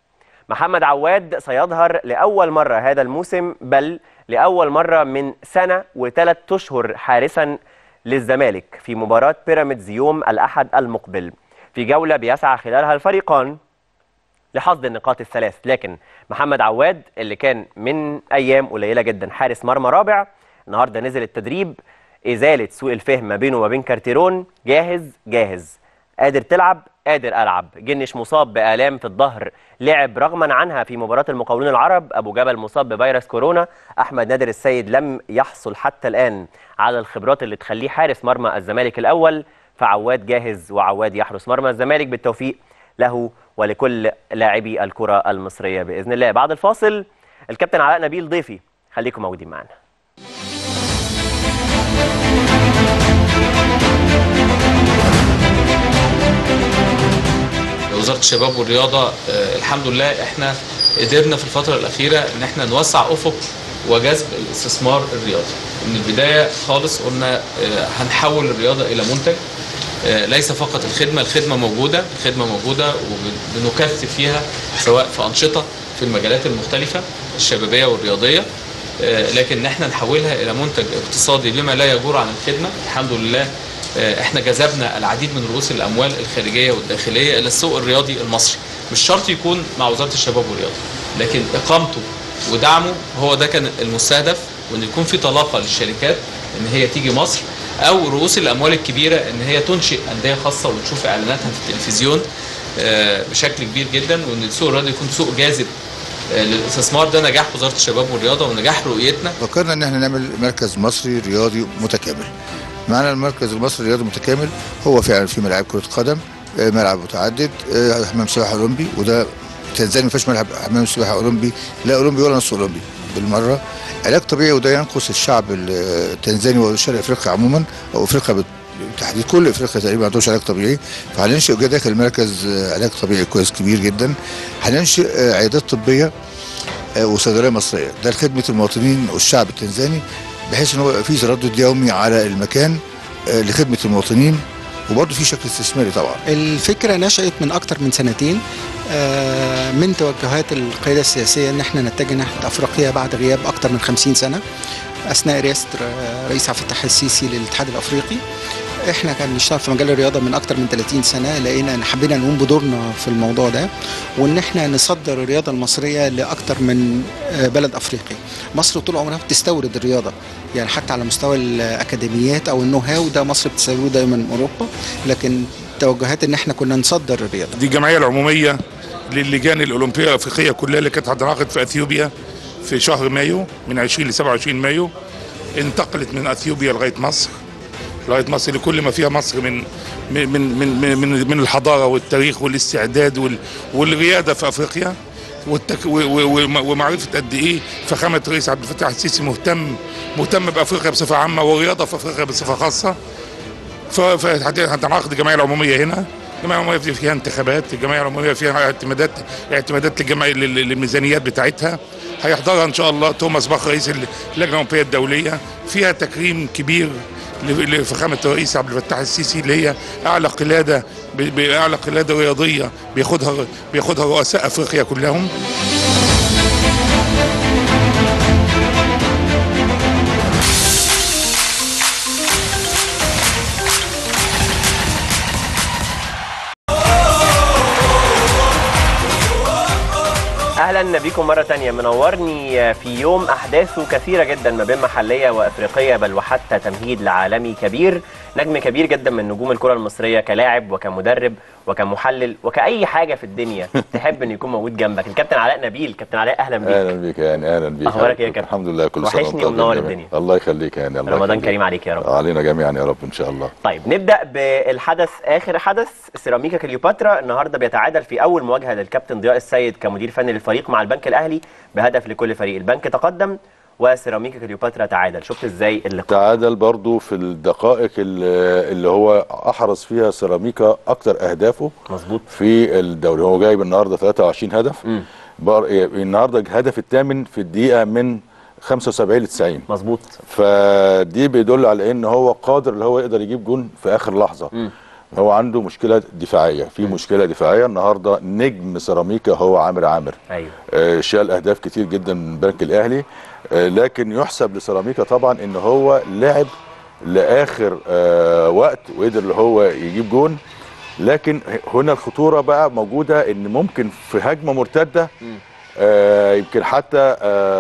محمد عواد سيظهر لاول مره هذا الموسم بل لاول مره من سنه وثلاث اشهر حارسا للزمالك في مباراه بيراميدز يوم الاحد المقبل في جوله بيسعى خلالها الفريقان لحصد النقاط الثلاث لكن محمد عواد اللي كان من ايام قليله جدا حارس مرمى رابع النهارده نزل التدريب ازاله سوء الفهم ما بينه وما بين كارتيرون جاهز جاهز قادر تلعب قادر العب جنش مصاب بالام في الظهر لعب رغما عنها في مباراه المقاولون العرب ابو جبل مصاب بفيروس كورونا احمد نادر السيد لم يحصل حتى الان على الخبرات اللي تخليه حارس مرمى الزمالك الاول فعواد جاهز وعواد يحرس مرمى الزمالك بالتوفيق له ولكل لاعبي الكره المصريه باذن الله بعد الفاصل الكابتن علاء نبيل ضيفي خليكم موجودين معنا وزاره الشباب والرياضه آه، الحمد لله احنا قدرنا في الفتره الاخيره ان احنا نوسع افق وجذب الاستثمار الرياضي من البدايه خالص قلنا آه، هنحول الرياضه الى منتج آه، ليس فقط الخدمه الخدمه موجوده الخدمه موجوده وبنكثف فيها سواء في انشطه في المجالات المختلفه الشبابيه والرياضيه آه، لكن ان احنا نحولها الى منتج اقتصادي بما لا يجور عن الخدمه الحمد لله آه، احنا جذبنا العديد من رؤوس الاموال الخارجيه والداخليه الى السوق الرياضي المصري مش شرط يكون مع وزاره الشباب والرياضه لكن اقامته ودعمه هو ده كان المستهدف وان يكون في طلاقه للشركات ان هي تيجي مصر او رؤوس الاموال الكبيره ان هي تنشئ انديه خاصه وتشوف اعلاناتها في التلفزيون آه، بشكل كبير جدا وان السوق الرياضي يكون سوق جاذب آه، للاستثمار ده نجاح وزاره الشباب والرياضه ونجاح رؤيتنا فكرنا ان احنا نعمل مركز مصري رياضي متكامل معنى المركز المصري الرياضي المتكامل هو فعلا في ملاعب كره قدم آه، ملعب متعدد آه، حمام سباحه اولمبي وده تنزانيا ما فيهاش ملعب حمام سباحه اولمبي لا اولمبي ولا نص اولمبي بالمره علاج طبيعي وده ينقص الشعب التنزاني وشرق افريقيا عموما او افريقيا بت- بالتحديد كل افريقيا تقريبا ما عندهمش علاج طبيعي فهننشئ داخل المركز آه، علاج طبيعي كويس كبير جدا هننشئ آه، عيادات طبيه آه، وصيدليه مصريه ده لخدمه المواطنين والشعب التنزاني بحيث ان هو يبقى في تردد يومي على المكان آه، لخدمه المواطنين وبرضه في شكل استثماري طبعا الفكرة نشأت من أكتر من سنتين آه، من توجهات القيادة السياسية إن احنا نتجه ناحية أفريقيا بعد غياب أكتر من 50 سنة أثناء رئاسة ر- رئيس عبد الفتاح السيسي للاتحاد الأفريقي احنا كان بنشتغل في مجال الرياضة من أكتر من 30 سنة لقينا إن حبينا نقوم بدورنا في الموضوع ده وإن احنا نصدر الرياضة المصرية لأكتر من آه، بلد أفريقي مصر طول عمرها بتستورد الرياضة يعني حتى على مستوى الأكاديميات أو النو هاو ده مصر بتستورده دايما من أوروبا لكن توجهات ان احنا كنا نصدر الرياضه دي الجمعيه العموميه للجان الاولمبيه الافريقيه كلها اللي كانت هتنعقد في اثيوبيا في شهر مايو من 20 ل 27 مايو انتقلت من اثيوبيا لغايه مصر لغايه مصر لكل ما فيها مصر من من من من من, من الحضاره والتاريخ والاستعداد وال والرياده في افريقيا والتك و- و- و- ومعرفه قد ايه فخامه الرئيس عبد الفتاح السيسي مهتم مهتم بافريقيا بصفه عامه والرياضه في افريقيا بصفه خاصه فهتنعقد الجمعيه العموميه هنا الجمعيه العموميه في- فيها انتخابات الجمعيه العموميه فيها اعتمادات اعتمادات للجمعيه لل- للميزانيات بتاعتها هيحضرها ان شاء الله توماس باخ رئيس اللجنه الاولمبيه الدوليه فيها تكريم كبير ل- لفخامه الرئيس عبد الفتاح السيسي اللي هي اعلى قلاده ب- باعلى قلاده رياضيه بياخدها بياخدها رؤساء افريقيا كلهم اهلا بكم مره تانية منورني في يوم احداثه كثيره جدا ما بين محليه وافريقيه بل وحتى تمهيد لعالمي كبير نجم كبير جدا من نجوم الكره المصريه كلاعب وكمدرب وكمحلل وكاي حاجه في الدنيا تحب انه يكون موجود جنبك الكابتن علاء نبيل كابتن علاء اهلا بيك اهلا بيك يا هاني اهلا بيك أخبارك إيه يا كابتن؟ الحمد لله كل سنه وحشني وأنت طيب ومنور جميعاً. الدنيا. الله يخليك يا هاني الله رمضان يخليك. كريم عليك يا رب علينا جميعا يا رب ان شاء الله طيب نبدا بالحدث اخر حدث سيراميكا كليوباترا النهارده بيتعادل في اول مواجهه للكابتن ضياء السيد كمدير فني للفريق مع البنك الاهلي بهدف لكل فريق البنك تقدم وسيراميكا كليوباترا تعادل شفت ازاي اللقاء تعادل برضو في الدقائق اللي اللي هو احرز فيها سيراميكا اكتر اهدافه مظبوط في الدوري هو جايب النهارده 23 هدف مم. بر... النهارده الهدف الثامن في الدقيقه من 75 ل 90 مظبوط فدي بيدل على ان هو قادر اللي هو يقدر يجيب جون في اخر لحظه مم. هو عنده مشكله دفاعيه في مشكله دفاعيه النهارده نجم سيراميكا هو عامر عامر ايوه آه، شال اهداف كتير جدا من البنك الاهلي آه، لكن يحسب لسيراميكا طبعا ان هو لعب لاخر آه، وقت وقدر اللي هو يجيب جون لكن هنا الخطوره بقى موجوده ان ممكن في هجمه مرتده آه، يمكن حتى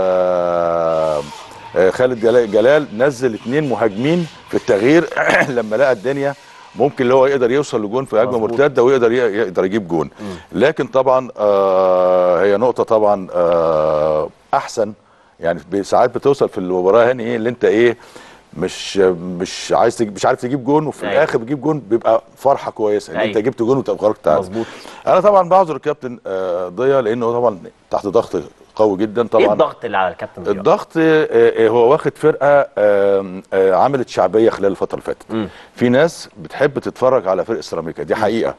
آه، آه، خالد جلال, جلال نزل اثنين مهاجمين في التغيير لما لقى الدنيا ممكن اللي هو يقدر يوصل لجون في هجمه مظبوط. مرتده ويقدر ي- يقدر يجيب جون لكن طبعا آه هي نقطه طبعا آه احسن يعني ب- ساعات بتوصل في المباراه هنا ايه اللي انت ايه مش مش عايز تج- مش عارف تجيب جون وفي أيوة. الاخر بتجيب جون بيبقى فرحه كويسه ان انت أيوة. جبت جون وتبقى تعادل مظبوط انا طبعا بعذر الكابتن آه ضيا لانه طبعا تحت ضغط قوي جدا طبعا ايه الضغط اللي على الكابتن ضياء؟ الضغط آه، آه، هو واخد فرقه آم، آه، عملت شعبيه خلال الفتره اللي فاتت في ناس بتحب تتفرج على فرق السيراميكا دي حقيقه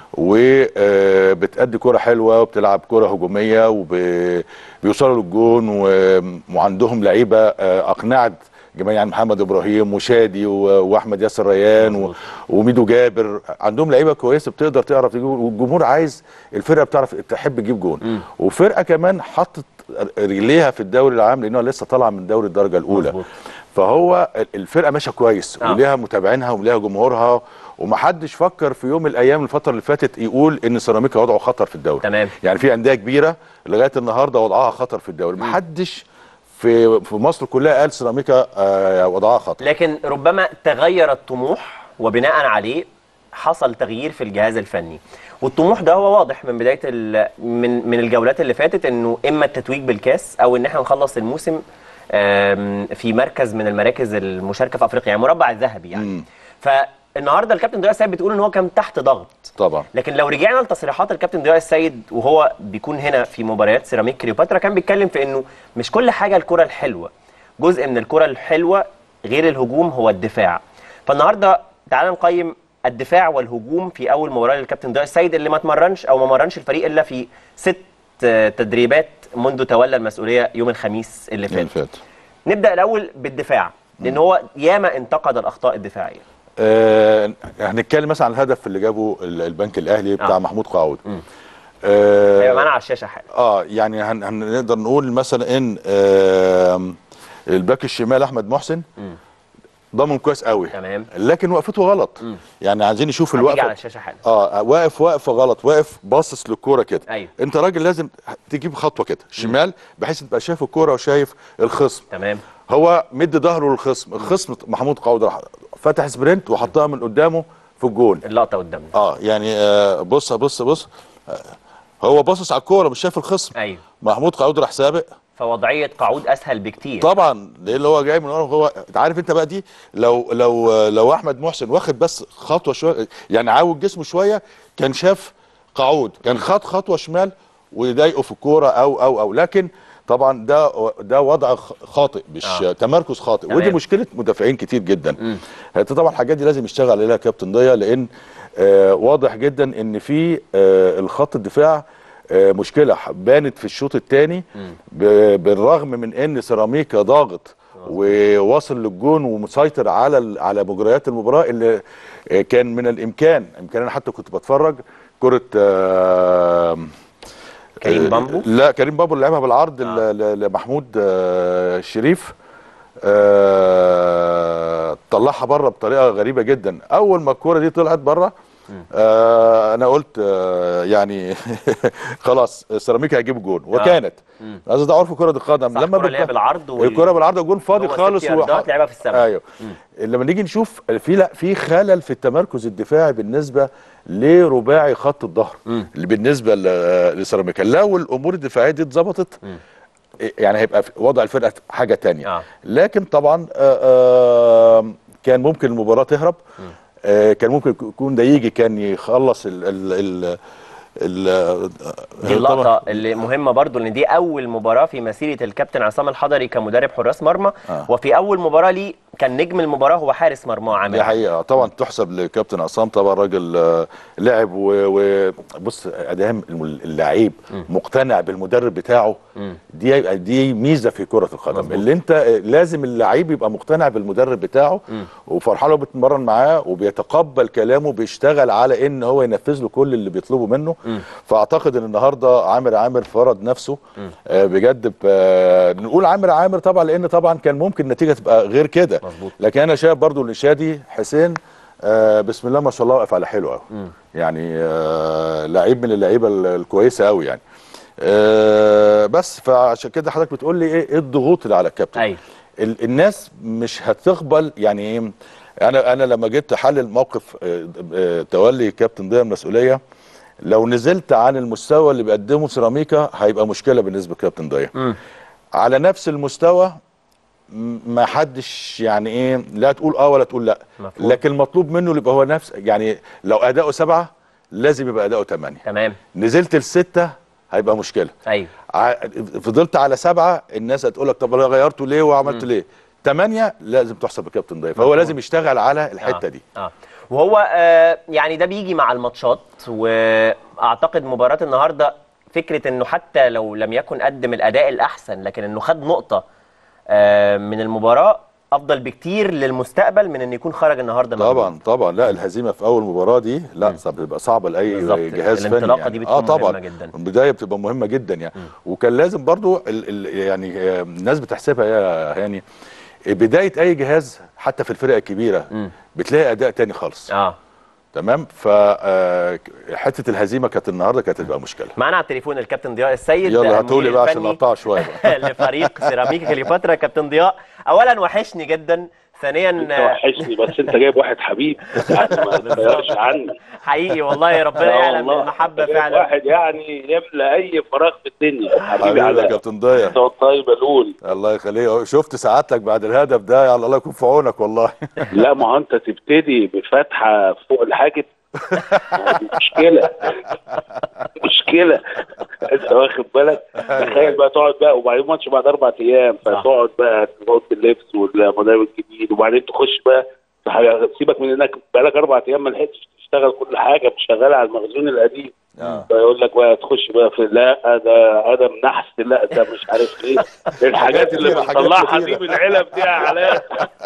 وبتأدي كرة حلوه وبتلعب كرة هجوميه وبيوصلوا للجون و- وعندهم لعيبه آه، اقنعت جماعة يعني محمد ابراهيم وشادي و- واحمد ياسر ريان و- مظبوط. وميدو جابر عندهم لعيبه كويسه بتقدر تعرف تجيب والجمهور عايز الفرقه بتعرف تحب تجيب جون وفرقه كمان حطت رجليها في الدوري العام لانها لسه طالعه من دوري الدرجه الاولى مظبوط. فهو الفرقه ماشيه كويس آه. وليها متابعينها وليها جمهورها ومحدش فكر في يوم من الايام الفتره اللي فاتت يقول ان سيراميكا وضعه خطر في الدوري تمام. يعني في انديه كبيره لغايه النهارده وضعها خطر في الدوري محدش في في مصر كلها قال سيراميكا آه، وضعها خطر لكن ربما تغير الطموح وبناء عليه حصل تغيير في الجهاز الفني والطموح ده هو واضح من بدايه ال- من من الجولات اللي فاتت انه اما التتويج بالكاس او ان احنا نخلص الموسم آم، في مركز من المراكز المشاركه في افريقيا يعني مربع الذهبي يعني فالنهارده الكابتن ضياء السيد بتقول ان هو كان تحت ضغط طبعا لكن لو رجعنا لتصريحات الكابتن ضياء السيد وهو بيكون هنا في مباريات سيراميك كليوباترا كان بيتكلم في انه مش كل حاجه الكره الحلوه جزء من الكره الحلوه غير الهجوم هو الدفاع فالنهارده تعال نقيم الدفاع والهجوم في اول مباراه للكابتن ضياء السيد اللي ما اتمرنش او ما مرنش الفريق الا في ست آه، تدريبات منذ تولى المسؤوليه يوم الخميس اللي اللي فات فات نبدا الاول بالدفاع لان هو ياما انتقد الاخطاء الدفاعيه آه، هنتكلم مثلا عن الهدف اللي جابه ال- البنك الاهلي بتاع آه. محمود قعود هيبقى آه معانا على الشاشه حالا اه يعني هن- هنقدر نقول مثلا ان آه الباك الشمال احمد محسن ضمن كويس قوي تمام. لكن وقفته غلط يعني عايزين نشوف هتيجي الوقفه على الشاشه حالا اه واقف وقفه غلط واقف باصص للكوره كده أيوة. انت راجل لازم تجيب خطوه كده شمال بحيث تبقى شايف الكوره وشايف الخصم تمام هو مد ظهره للخصم الخصم محمود قعود راح فتح سبرنت وحطها من قدامه في الجون اللقطه قدامنا اه يعني آه بص بص بص آه هو باصص على الكوره مش شايف الخصم ايوه محمود قعود راح سابق فوضعيه قعود اسهل بكتير طبعا لان اللي هو جاي من ورا هو انت عارف انت بقى دي لو لو لو احمد محسن واخد بس خطوه شويه يعني عاوج جسمه شويه كان شاف قعود كان خد خطوه شمال ويضايقه في الكوره او او او لكن طبعا ده ده وضع خ- خاطئ مش آه. آه. تمركز خاطئ تمام. ودي مشكله مدافعين كتير جدا انت طبعا الحاجات دي لازم يشتغل عليها كابتن ضياء لان آه واضح جدا ان في آه الخط الدفاع آه مشكله بانت في الشوط الثاني بالرغم من ان سيراميكا ضاغط وواصل للجون ومسيطر على ال- على مجريات المباراه اللي آه، كان من الامكان يمكن انا حتى كنت بتفرج كره آه كريم آه، بامبو لا كريم بامبو اللي لعبها بالعرض آه. ل- ل- لمحمود آه، شريف آه، طلعها بره بطريقه غريبه جدا اول ما الكوره دي طلعت بره آه انا قلت آه يعني خلاص سيراميكا هيجيب جون وكانت هذا ده عرف كره القدم صح لما الكرة اللي هي بتك- بالعرض وال- الكره بالعرض الجون فاضي جوه خالص ست ياردات لعبها في السماء. ايوه لما نيجي نشوف في لا في خلل في التمركز الدفاعي بالنسبه لرباعي خط الظهر اللي بالنسبه ل- لسيراميكا لو الامور الدفاعيه دي اتظبطت يعني هيبقى في- وضع الفرقه حاجه تانية آه. لكن طبعا آه، آه، كان ممكن المباراه تهرب آه، كان ممكن يكون ده يجي كان يخلص ال ال ال ال دي اللقطه اللي مهمه برضو لان دي اول مباراه في مسيره الكابتن عصام الحضري كمدرب حراس مرمى آه. وفي اول مباراه ليه كان نجم المباراه هو حارس مرمى عامر دي حقيقه طبعا تحسب لكابتن عصام طبعا راجل آه، لعب وبص ادام اللعيب مقتنع بالمدرب بتاعه دي دي ميزه في كره القدم مظبوط. اللي انت آه، لازم اللعيب يبقى مقتنع بالمدرب بتاعه وفرحان له بيتمرن معاه وبيتقبل كلامه بيشتغل على ان هو ينفذ له كل اللي بيطلبه منه فاعتقد ان النهارده عامر عامر فرض نفسه آه، بجد آه، نقول عامر عامر طبعا لان طبعا كان ممكن النتيجه تبقى غير كده مظبوط. لكن انا شايف برضو ان شادي حسين آه بسم الله ما شاء الله واقف على حلو قوي يعني آه لعيب من اللعيبه ال- الكويسه قوي يعني آه بس فعشان كده حضرتك بتقول لي ايه إيه الضغوط اللي على الكابتن ايوه ال- الناس مش هتقبل يعني ايه انا انا لما جيت احلل موقف آه، آه، تولي كابتن ضياء المسؤوليه لو نزلت عن المستوى اللي بيقدمه سيراميكا هيبقى مشكله بالنسبه لكابتن ضياء على نفس المستوى م- ما حدش يعني ايه لا تقول اه ولا تقول لا مفهوم. لكن المطلوب منه اللي يبقى هو نفس يعني لو اداؤه سبعه لازم يبقى اداؤه ثمانيه تمام نزلت لسته هيبقى مشكله ايوه ع- فضلت على سبعه الناس هتقول لك طب انا غيرته ليه وعملت ليه؟ ثمانيه لازم تحسب الكابتن ضيف فهو لازم يشتغل على الحته آه. دي اه وهو آه يعني ده بيجي مع الماتشات واعتقد مباراه النهارده فكره انه حتى لو لم يكن قدم الاداء الاحسن لكن انه خد نقطه آه من المباراه افضل بكتير للمستقبل من ان يكون خرج النهارده مغلوب. طبعا طبعا لا الهزيمه في اول مباراه دي لا صعب بتبقى صعبه لاي بالظبط. جهاز فني الانطلاقة يعني. دي بتكون اه طبعا مهمة جدا. البدايه بتبقى مهمه جدا يعني وكان لازم برضو ال ال يعني آه، الناس بتحسبها يا هاني بدايه اي جهاز حتى في الفرق الكبيره بتلاقي اداء تاني خالص اه تمام فحته الهزيمه كانت النهارده كانت هتبقى مشكله معانا على التليفون الكابتن ضياء السيد يلا هاتولي المدير بقى عشان الفني نقطع شويه بقى لفريق سيراميكا كليوباترا كابتن ضياء اولا وحشني جدا ثانيا انت آه، وحشني بس انت جايب واحد حبيب يعني ما تغيرش عني حقيقي والله ربنا آه يعلم والله. المحبه أنت جايب فعلا واحد يعني يملى اي فراغ في الدنيا حبيبي حبيبي يا على كابتن ضياء انت طيب الاول الله يخليك شفت سعادتك بعد الهدف ده يا الله يكون في عونك والله لا ما هو انت تبتدي بفتحه فوق الحاجب دي مشكله مشكله انت واخد بالك تخيل بقى تقعد بقى وبعدين ماتش بعد اربع ايام فتقعد بقى تقعد اللبس والمدرب الجديد وبعدين تخش بقى في حاجة- سيبك من انك بقالك اربع ايام ما لحقتش تشتغل كل حاجه شغاله على المخزون القديم آه. فيقول لك بقى تخش بقى في لا ده ادم نحس لا ده مش عارف ايه الحاجات اللي كتيرة، حاجات بنطلعها كتيرة. دي من العلب دي يا علاء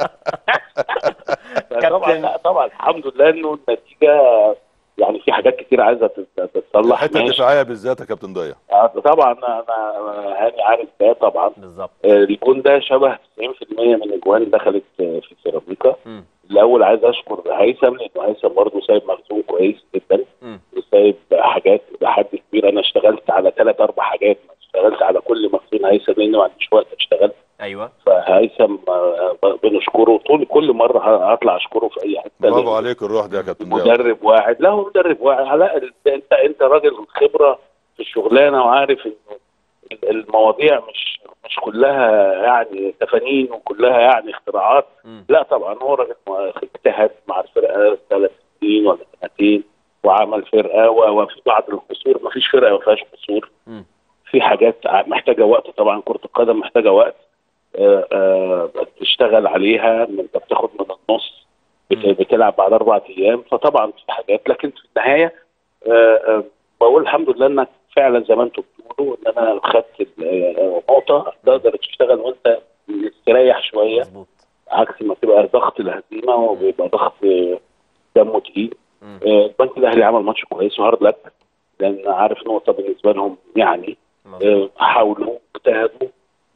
طبعا لا طبعا الحمد لله انه النتيجه يعني في حاجات كتير عايزه تت- تتصلح الحته ماشي. الدفاعيه بالذات يا كابتن ضياء آه، طبعا انا أنا هاني عارف ده طبعا بالظبط آه، الجون ده شبه 90% من الاجوان اللي دخلت آه، في سيراميكا مم. الاول عايز اشكر هيثم لانه هيثم برضه سايب مخزون كويس جدا مم. وسايب حاجات لحد كبير انا اشتغلت على ثلاث اربع حاجات اشتغلت على كل مخزون هيثم لان ما عنديش وقت اشتغل ايوه فهيثم آه، آه، بنشكره طول كل مره هطلع اشكره في اي حته برافو عليك الروح دي يا كابتن ضياء مدرب واحد لا هو مدرب واحد لا ال- انت انت راجل خبره في الشغلانه وعارف انه ال- المواضيع مش مش كلها يعني تفانين وكلها يعني اختراعات مم. لا طبعا هو راجل م- اجتهد مع الفرقه ثلاث سنين ولا سنتين وعمل فرقه و- وفي بعض القصور ما فيش فرقه ما فيهاش قصور مم. في حاجات ع- محتاجه وقت طبعا كره القدم محتاجه وقت آه، آه، تشتغل عليها إن انت بتاخد من النص بت- بتلعب بعد اربع ايام فطبعا في حاجات لكن في النهايه آه، آه، بقول الحمد لله انك فعلا زي ما انتم بتقولوا ان انا خدت ال- آه، نقطه تقدر تشتغل وانت مستريح شويه مظبوط عكس ما تبقى ضغط الهزيمه وبيبقى ضغط آه، دمه تقيل مم. آه، البنك الاهلي عمل ماتش كويس وهارد لك لان عارف نقطه بالنسبه لهم يعني مظبوط آه، حاولوا اجتهدوا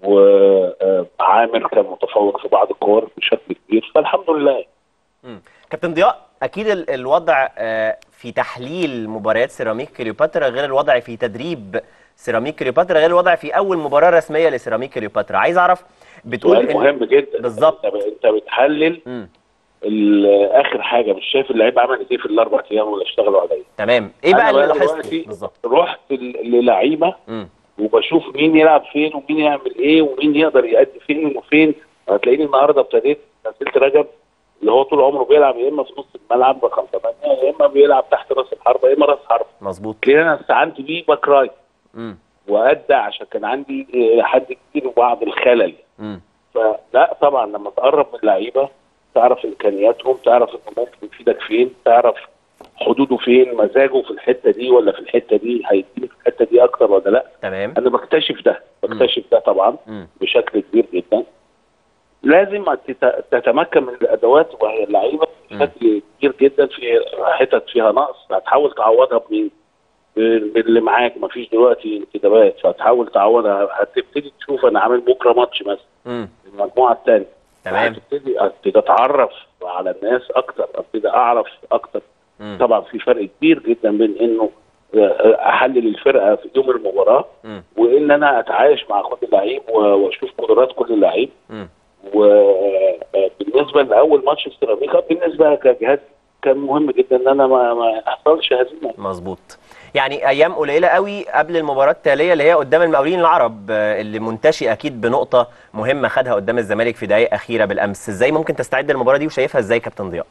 وعامر كان متفوق في بعض الكور بشكل كبير فالحمد لله كابتن ضياء اكيد ال- الوضع آه، في تحليل مباريات سيراميك كليوباترا غير الوضع في تدريب سيراميك كليوباترا غير الوضع في اول مباراه رسميه لسيراميك كليوباترا عايز اعرف بتقول سؤال إن- مهم جدا بالظبط. انت انت بتحلل مم. ال- اخر حاجه مش شايف اللعيبه عملت ايه في الاربع ايام ولا اشتغلوا عليا تمام ايه بقى أنا اللي بقى لاحظته دلوقتي بالظبط رحت ل- للعيبه مم. وبشوف مين يلعب فين ومين يعمل ايه ومين يقدر يأدي فين وفين هتلاقيني النهارده ابتديت نزلت رجب اللي هو طول عمره بيلعب يا اما في نص الملعب رقم 8 يا اما بيلعب تحت راس الحربه يا اما راس حربه مظبوط لان انا استعنت بيه باك رايت مم. وادى عشان كان عندي إلى حد كبير بعض الخلل مم. فلا طبعا لما تقرب من اللعيبه تعرف امكانياتهم تعرف انه ممكن يفيدك فين تعرف حدوده فين مزاجه في الحته دي ولا في الحته دي هيديني في الحته دي اكتر ولا لا تمام انا بكتشف ده بكتشف ده طبعا مم. بشكل كبير جدا لازم تت- تتمكن من الادوات وهي اللعيبه بشكل كبير جدا في حتت فيها نقص هتحاول تعوضها بمين؟ بال- باللي معاك مفيش دلوقتي انتدابات فهتحاول تعوضها هتبتدي تشوف انا عامل بكره ماتش مثلا مم. المجموعه الثانيه تمام هتبتدي ابتدي اتعرف على الناس اكتر ابتدي اعرف اكتر مم. طبعا في فرق كبير جدا بين انه آه، احلل الفرقه في يوم المباراه مم. وان انا اتعايش مع كل لعيب و- واشوف قدرات كل لعيب مم. وبالنسبه لاول ماتش السيراميكا بالنسبه كجهاز كان مهم جدا ان انا ما ما يحصلش هزيمه مظبوط يعني ايام قليله قوي قبل المباراه التاليه اللي هي قدام المقاولين العرب آه، اللي منتشي اكيد بنقطه مهمه خدها قدام الزمالك في دقائق اخيره بالامس ازاي ممكن تستعد للمباراه دي وشايفها ازاي كابتن ضياء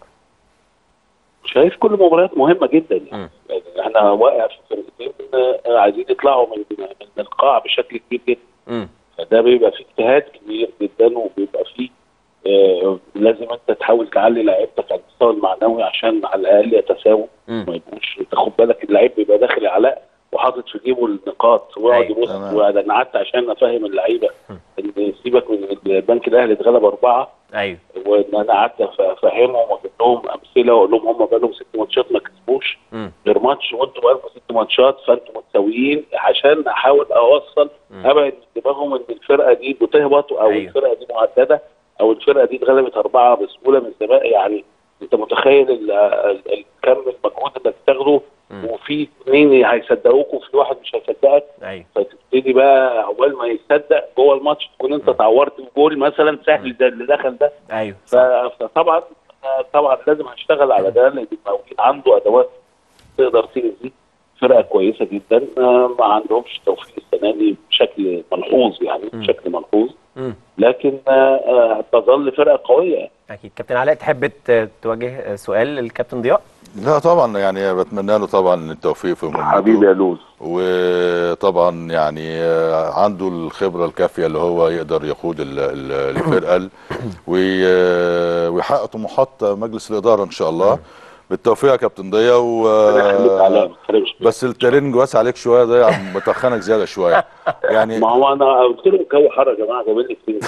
شايف كل المباريات مهمه جدا مم. يعني يعني احنا واقع في فرقتين آه، عايزين يطلعوا من من القاع بشكل كبير جدا امم فده بيبقى فيه اجتهاد كبير جدا وبيبقى فيه آه لازم انت تحاول تعلي لعيبتك على المستوى المعنوي عشان على الاقل يتساووا مم. ما يبقوش تاخد بالك اللعيب بيبقى داخل علاء وحاطط في جيبه النقاط ويقعد أيوة، يبص تمام. وانا قعدت عشان افهم اللعيبه ان سيبك من البنك الاهلي اتغلب اربعه ايوه وان انا قعدت افهمهم واجيب لهم امثله واقول لهم هم بقالهم ست ماتشات ما كسبوش امم غير ماتش وانتوا بقالكم ست ماتشات فانتوا متساويين عشان احاول اوصل مم. ابعد من دماغهم ان الفرقه دي بتهبط او أيوة. الفرقه دي مهدده او الفرقه دي اتغلبت اربعه بسهوله من زمان يعني انت متخيل ال- ال- ال- كم المجهود اللي بتاخده مم. وفي اثنين هيصدقوك وفي واحد مش هيصدقك ايوه فتبتدي بقى عقبال ما يصدق جوه الماتش تكون انت تعورت الجول مثلا سهل ده اللي دخل ده ايوه ف- صح. فطبعا طبعا لازم هشتغل على ده لان المقاولين عنده ادوات تقدر تأذي فرقه كويسه جدا آه، ما عندهمش توفيق السنه دي بشكل ملحوظ يعني مم. بشكل ملحوظ امم لكن آه، آه، تظل فرقه قويه اكيد كابتن علاء تحب ت- توجه سؤال للكابتن ضياء لا طبعا يعني بتمنى له طبعا التوفيق في مهمته حبيبي يا لوز وطبعا يعني آه، عنده الخبره الكافيه اللي هو يقدر يقود ال- ال- الفرقه وي- آه، ويحقق طموحات مجلس الاداره ان شاء الله بالتوفيق يا كابتن ضياء و ربنا يخليك عليا ما تتحرمش مني. بس الترنج واسع عليك شويه ده يعني متخنك زياده شويه يعني ما هو انا قلت لهم الجو حر يا جماعه جايبين لي كتير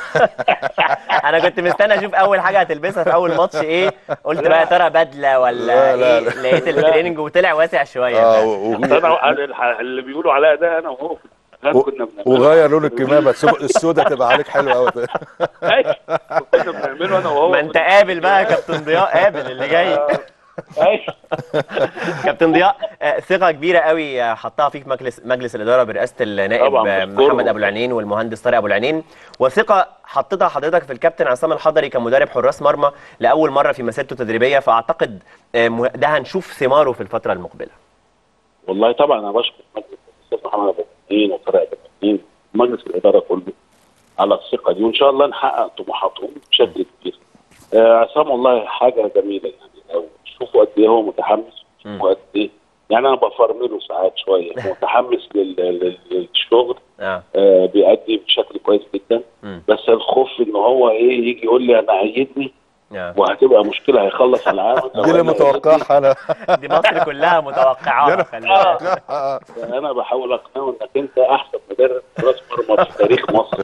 انا كنت مستني اشوف اول حاجه هتلبسها في اول ماتش ايه قلت بقى يا ترى بدله ولا لا، لا، ايه لا. لقيت التريننج وطلع واسع شويه اه فعلا. و- انا اللي بيقولوا عليا ده انا وهو و- كنا بنعمله. وغير لون الكمامه السوداء تبقى عليك حلوه قوي أيوة، كنا بنعمله انا وهو ما انت قابل بقى يا كابتن ضياء قابل اللي جاي أيوة. كابتن ضياء آه، ثقه كبيره قوي آه، حطها فيك مجلس مجلس الاداره برئاسه النائب طبعاً، آه، بشكره. محمد ابو العينين والمهندس طارق ابو العينين وثقه حطيتها حضرتك في الكابتن عصام الحضري كمدرب حراس مرمى لاول مره في مسيرته التدريبيه فاعتقد آه، مه- ده هنشوف ثماره في الفتره المقبله والله طبعا انا بشكر مجلس الاستاذ محمد ابو الدين وطارق ابو الدين مجلس الاداره كله على الثقه دي وان شاء الله نحقق طموحاتهم بشكل كبير. آه عصام والله حاجه جميله يعني لو تشوفوا قد ايه هو متحمس تشوفوا قد ايه يعني انا بفرمله ساعات شويه متحمس لل- لل- للشغل اه آه بيأدي بشكل كويس جدا مم. بس الخوف ان هو ايه يجي يقول لي انا عيدني آه. وهتبقى مشكله هيخلص على العام دي اللي متوقعها انا دي مصر كلها متوقعاها خلي بالك. انا بحاول اقنعه انك انت احسن مدرب راس مرمى في تاريخ مصر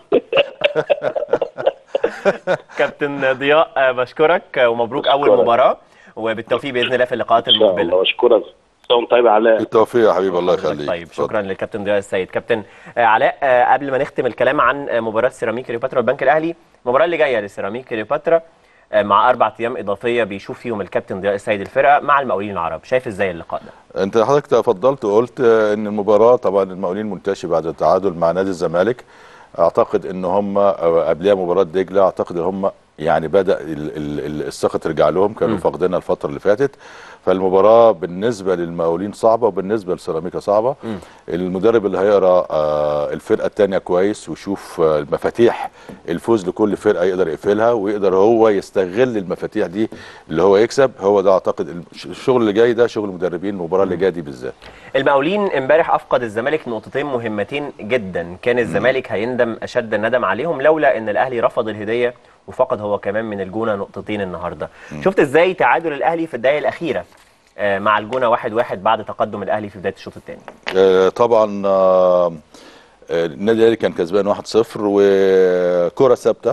كابتن ضياء آه، بشكرك آه، ومبروك اول بشكرك. مباراه وبالتوفيق باذن الله في اللقاءات ان شاء الله المقبله اشكرك سلام طيب علاء بالتوفيق يا حبيبي الله يخليك طيب اتفضل. شكرا للكابتن ضياء السيد كابتن آه، علاء آه، قبل ما نختم الكلام عن آه، مباراه سيراميكا كليوباترا والبنك الاهلي المباراه اللي جايه لسيراميكا كليوباترا آه، مع اربع ايام اضافيه بيشوف فيهم الكابتن ضياء السيد الفرقه مع المقاولين العرب شايف ازاي اللقاء ده انت حضرتك تفضلت وقلت آه، ان المباراه طبعا المقاولين منتشي بعد التعادل مع نادي الزمالك اعتقد ان هم آه، قبلها مباراه دجله اعتقد ان هم يعني بدا ال- ال- ال- الثقه ترجع لهم كانوا مم. فاقدينها الفتره اللي فاتت فالمباراه بالنسبه للمقاولين صعبه وبالنسبه لسيراميكا صعبه مم. المدرب اللي هيقرا آه، الفرقه الثانيه كويس ويشوف آه، المفاتيح الفوز لكل فرقه يقدر يقفلها ويقدر هو يستغل المفاتيح دي اللي هو يكسب هو ده اعتقد الش- الشغل اللي جاي ده شغل مدربين المباراه اللي جايه دي بالذات المقاولين امبارح افقد الزمالك نقطتين مهمتين جدا كان الزمالك هيندم اشد الندم عليهم لولا ان الاهلي رفض الهديه وفقد هو كمان من الجونه نقطتين النهارده شفت ازاي تعادل الاهلي في الدقائق الاخيره آه، مع الجونه واحد واحد بعد تقدم الاهلي في بدايه الشوط الثاني آه، طبعا آه، آه، النادي الاهلي كان كسبان 1-0 وكره ثابته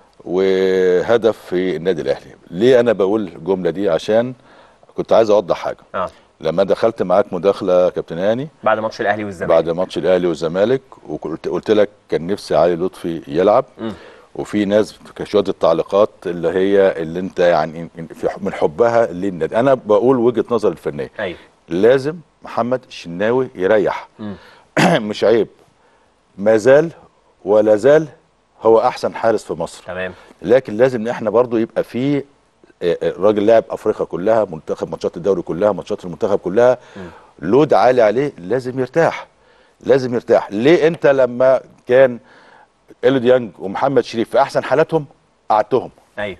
وهدف في النادي الاهلي ليه انا بقول الجمله دي عشان كنت عايز اوضح حاجه اه لما دخلت معاك مداخله يا كابتن هاني بعد ماتش الاهلي والزمالك بعد ماتش الاهلي والزمالك وقلت قلت لك كان نفسي علي لطفي يلعب مم. وفي ناس كانت شويه التعليقات اللي هي اللي انت يعني في- من حبها للنادي انا بقول وجهه نظر الفنيه ايوه لازم محمد الشناوي يريح مم. مش عيب ما زال ولا زال هو احسن حارس في مصر تمام لكن لازم ان احنا برضو يبقى في آه، آه، راجل لاعب افريقيا كلها منتخب ماتشات الدوري كلها ماتشات المنتخب كلها لود عالي عليه لازم يرتاح لازم يرتاح ليه انت لما كان اليو ديانج ومحمد شريف في احسن حالاتهم قعدتهم ايوه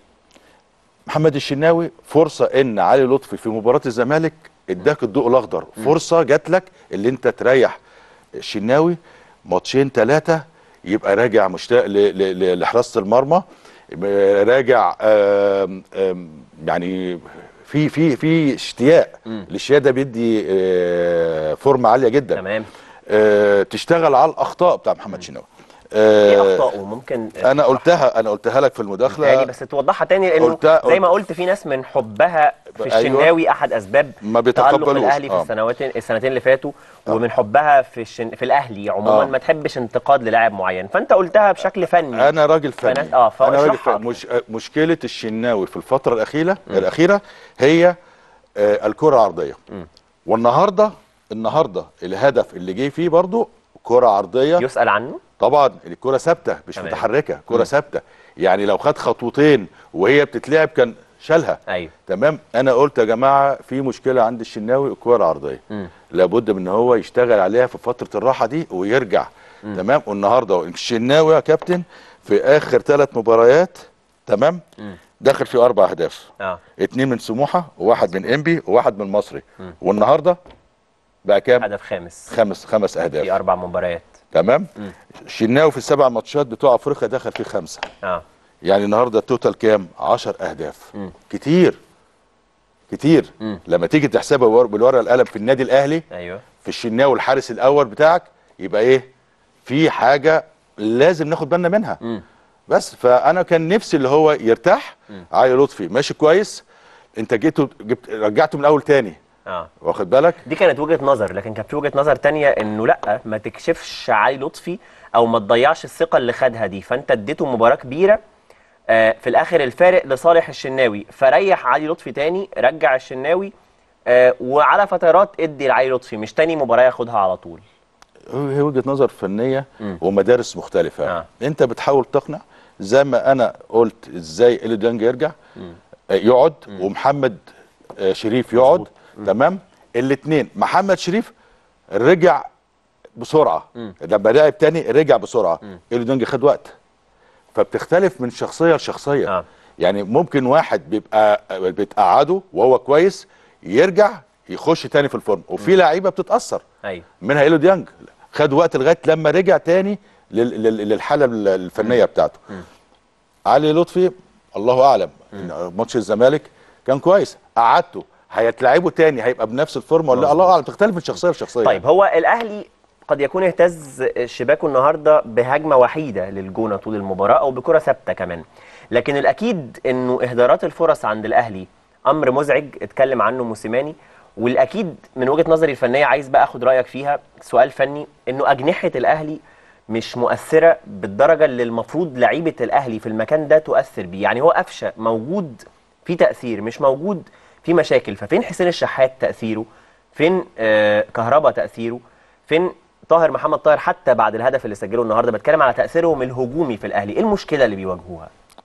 محمد الشناوي فرصه ان علي لطفي في مباراه الزمالك اداك الضوء الاخضر فرصه جات لك اللي انت تريح الشناوي ماتشين ثلاثه يبقى راجع مشتاق ل- ل- ل- لحراسه المرمى م- راجع آم، آم، يعني في في في اشتياق الاشتياق ده بيدي آه، فورمه عاليه جدا تمام آه، تشتغل على الاخطاء بتاع محمد شناوي ايه آه، اخطائه ممكن آه، انا قلتها انا قلتها لك في تاني المداخله بس توضحها تاني لانه قلتها- زي ما قلت في ناس من حبها في أيوة. الشناوي احد اسباب ما تألق بيتقبلوش الاهلي في آه. السنواتين السنتين اللي فاتوا ومن حبها في الشن... في الاهلي عموما آه. ما تحبش انتقاد للاعب معين فانت قلتها بشكل فني انا راجل فني فأنا- آه، انا راجل فاشرحها فني مش مشكله الشناوي في الفتره الاخيره الاخيره هي آه الكره العرضيه والنهارده النهارده الهدف اللي جه فيه برضو كره عرضيه يسال عنه طبعا الكره ثابته مش تمام. متحركه كره ثابته يعني لو خد خطوتين وهي بتتلعب كان شالها ايوه تمام انا قلت يا جماعه في مشكله عند الشناوي الكره العرضيه مم. لابد من ان هو يشتغل عليها في فتره الراحه دي ويرجع تمام والنهارده الشناوي يا كابتن في اخر ثلاث مباريات تمام داخل في اربع اهداف اه اتنين من سموحه وواحد من انبي وواحد من المصري والنهارده بقى كام هدف خامس خمس خمس في اهداف اربع مباريات تمام الشناوي في السبع ماتشات بتوع افريقيا دخل فيه خمسه اه يعني النهارده التوتال كام 10 اهداف مم. كتير كتير مم. لما تيجي تحسبها بالور- بالورقه القلم في النادي الاهلي ايوه في الشناوي الحارس الاول بتاعك يبقى ايه في حاجه لازم ناخد بالنا منها مم. بس فانا كان نفسي اللي هو يرتاح علي لطفي ماشي كويس انت جيته جبت رجعته من الاول تاني اه واخد بالك دي كانت وجهه نظر لكن كان في وجهه نظر تانية انه لا ما تكشفش علي لطفي او ما تضيعش الثقه اللي خدها دي فانت اديته مباراه كبيره آه في الاخر الفارق لصالح الشناوي فريح علي لطفي تاني رجع الشناوي آه وعلى فترات ادي لعلي لطفي مش تاني مباراه ياخدها على طول هي وجهه نظر فنيه مم. ومدارس مختلفه آه. انت بتحاول تقنع زي ما انا قلت ازاي اليو ديانج يرجع آه، يقعد ومحمد آه، شريف يقعد تمام الاثنين محمد شريف رجع بسرعه لما لعب تاني رجع بسرعه اليو ديانج خد وقت فبتختلف من شخصيه لشخصيه آه. يعني ممكن واحد بيبقى بتقعده وهو كويس يرجع يخش تاني في الفورم وفي لعيبه بتتاثر ايوه منها ايلو ديانج خد وقت لغايه لما رجع تاني لل- لل- للحاله ال- الفنيه بتاعته علي لطفي الله اعلم إن ماتش الزمالك كان كويس قعدته هيتلعبه تاني هيبقى بنفس الفورمه ولا لا الله اعلم تختلف من شخصيه لشخصيه طيب هو الاهلي قد يكون اهتز شباكه النهارده بهجمه وحيده للجونه طول المباراه او بكره ثابته كمان لكن الاكيد انه اهدارات الفرص عند الاهلي امر مزعج اتكلم عنه موسيماني والاكيد من وجهه نظري الفنيه عايز بقى اخد رايك فيها سؤال فني انه اجنحه الاهلي مش مؤثره بالدرجه اللي المفروض لعيبه الاهلي في المكان ده تؤثر بيه يعني هو قفشه موجود في تاثير مش موجود في مشاكل ففين حسين الشحات تاثيره فين آه كهربا تاثيره فين طاهر محمد طاهر حتى بعد الهدف اللي سجله النهارده بتكلم على تاثيرهم الهجومي في الاهلي ايه المشكله اللي بيواجهوها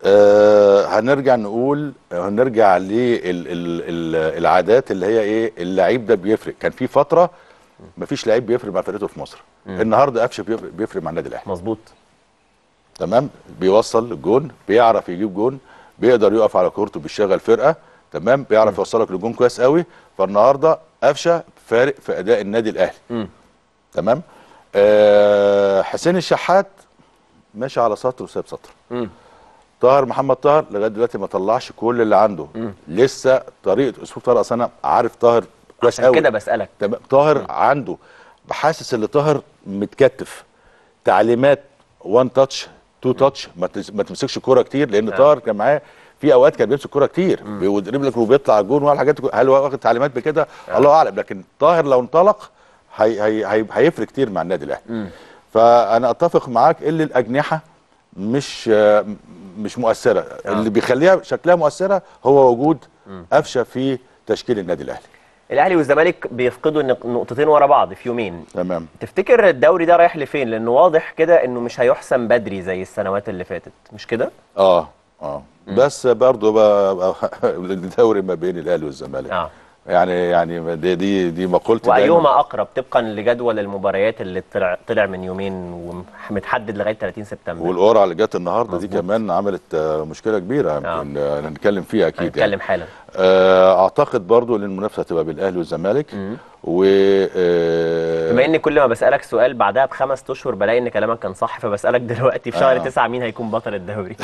آه هنرجع نقول هنرجع للعادات اللي هي ايه اللعيب ده بيفرق كان في فتره مفيش لعيب بيفرق مع فرقته في مصر النهارده قفشه بيفرق, بيفرق مع النادي الاهلي مظبوط تمام بيوصل الجون بيعرف يجيب جون بيقدر يقف على كورته بيشغل فرقه تمام بيعرف يوصلك للجون كويس قوي فالنهارده قفشه فارق في اداء النادي الاهلي مم. تمام آه حسين الشحات ماشي على سطر وسايب سطر مم. طاهر محمد طاهر لغايه دلوقتي ما طلعش كل اللي عنده لسه طريقه اسلوب طاهر اصل انا عارف طاهر كويس عشان قوي كده بسالك تمام طاهر عنده بحاسس ان طاهر متكتف تعليمات وان تاتش تو تاتش ما تس- ما تمسكش كوره كتير لان طاهر كان معاه في اوقات كان بيمسك كوره كتير بيضرب لك وبيطلع الجون والحاجات دي كلها. هل هو واخد تعليمات بكده الله اعلم لكن طاهر لو انطلق هي هي هي هيفرق كتير مع النادي الاهلي فانا اتفق معاك اللي الاجنحه مش آه، مش مؤثره اللي بيخليها شكلها مؤثره هو وجود قفشه في تشكيل النادي الاهلي الاهلي والزمالك بيفقدوا النق- نقطتين ورا بعض في يومين تمام تفتكر الدوري ده رايح لفين لانه واضح كده انه مش هيحسم بدري زي السنوات اللي فاتت مش كده اه اه بس برضه بقى الدوري ما بين الاهلي والزمالك اه يعني يعني دي دي دي مقولتي دايماً. وايهما اقرب طبقا لجدول المباريات اللي طلع طلع من يومين ومتحدد لغايه 30 سبتمبر والقرعه اللي جت النهارده دي مظبوط. كمان عملت آه، مشكله كبيره يمكن آه، هنتكلم فيها اكيد هنتكلم يعني. حالا آه، اعتقد برضو ان المنافسه هتبقى بالاهلي والزمالك و آه، بما ان كل ما بسالك سؤال بعدها بخمس اشهر بلاقي ان كلامك كان صح فبسالك دلوقتي في شهر آه. تسعة مين هيكون بطل الدوري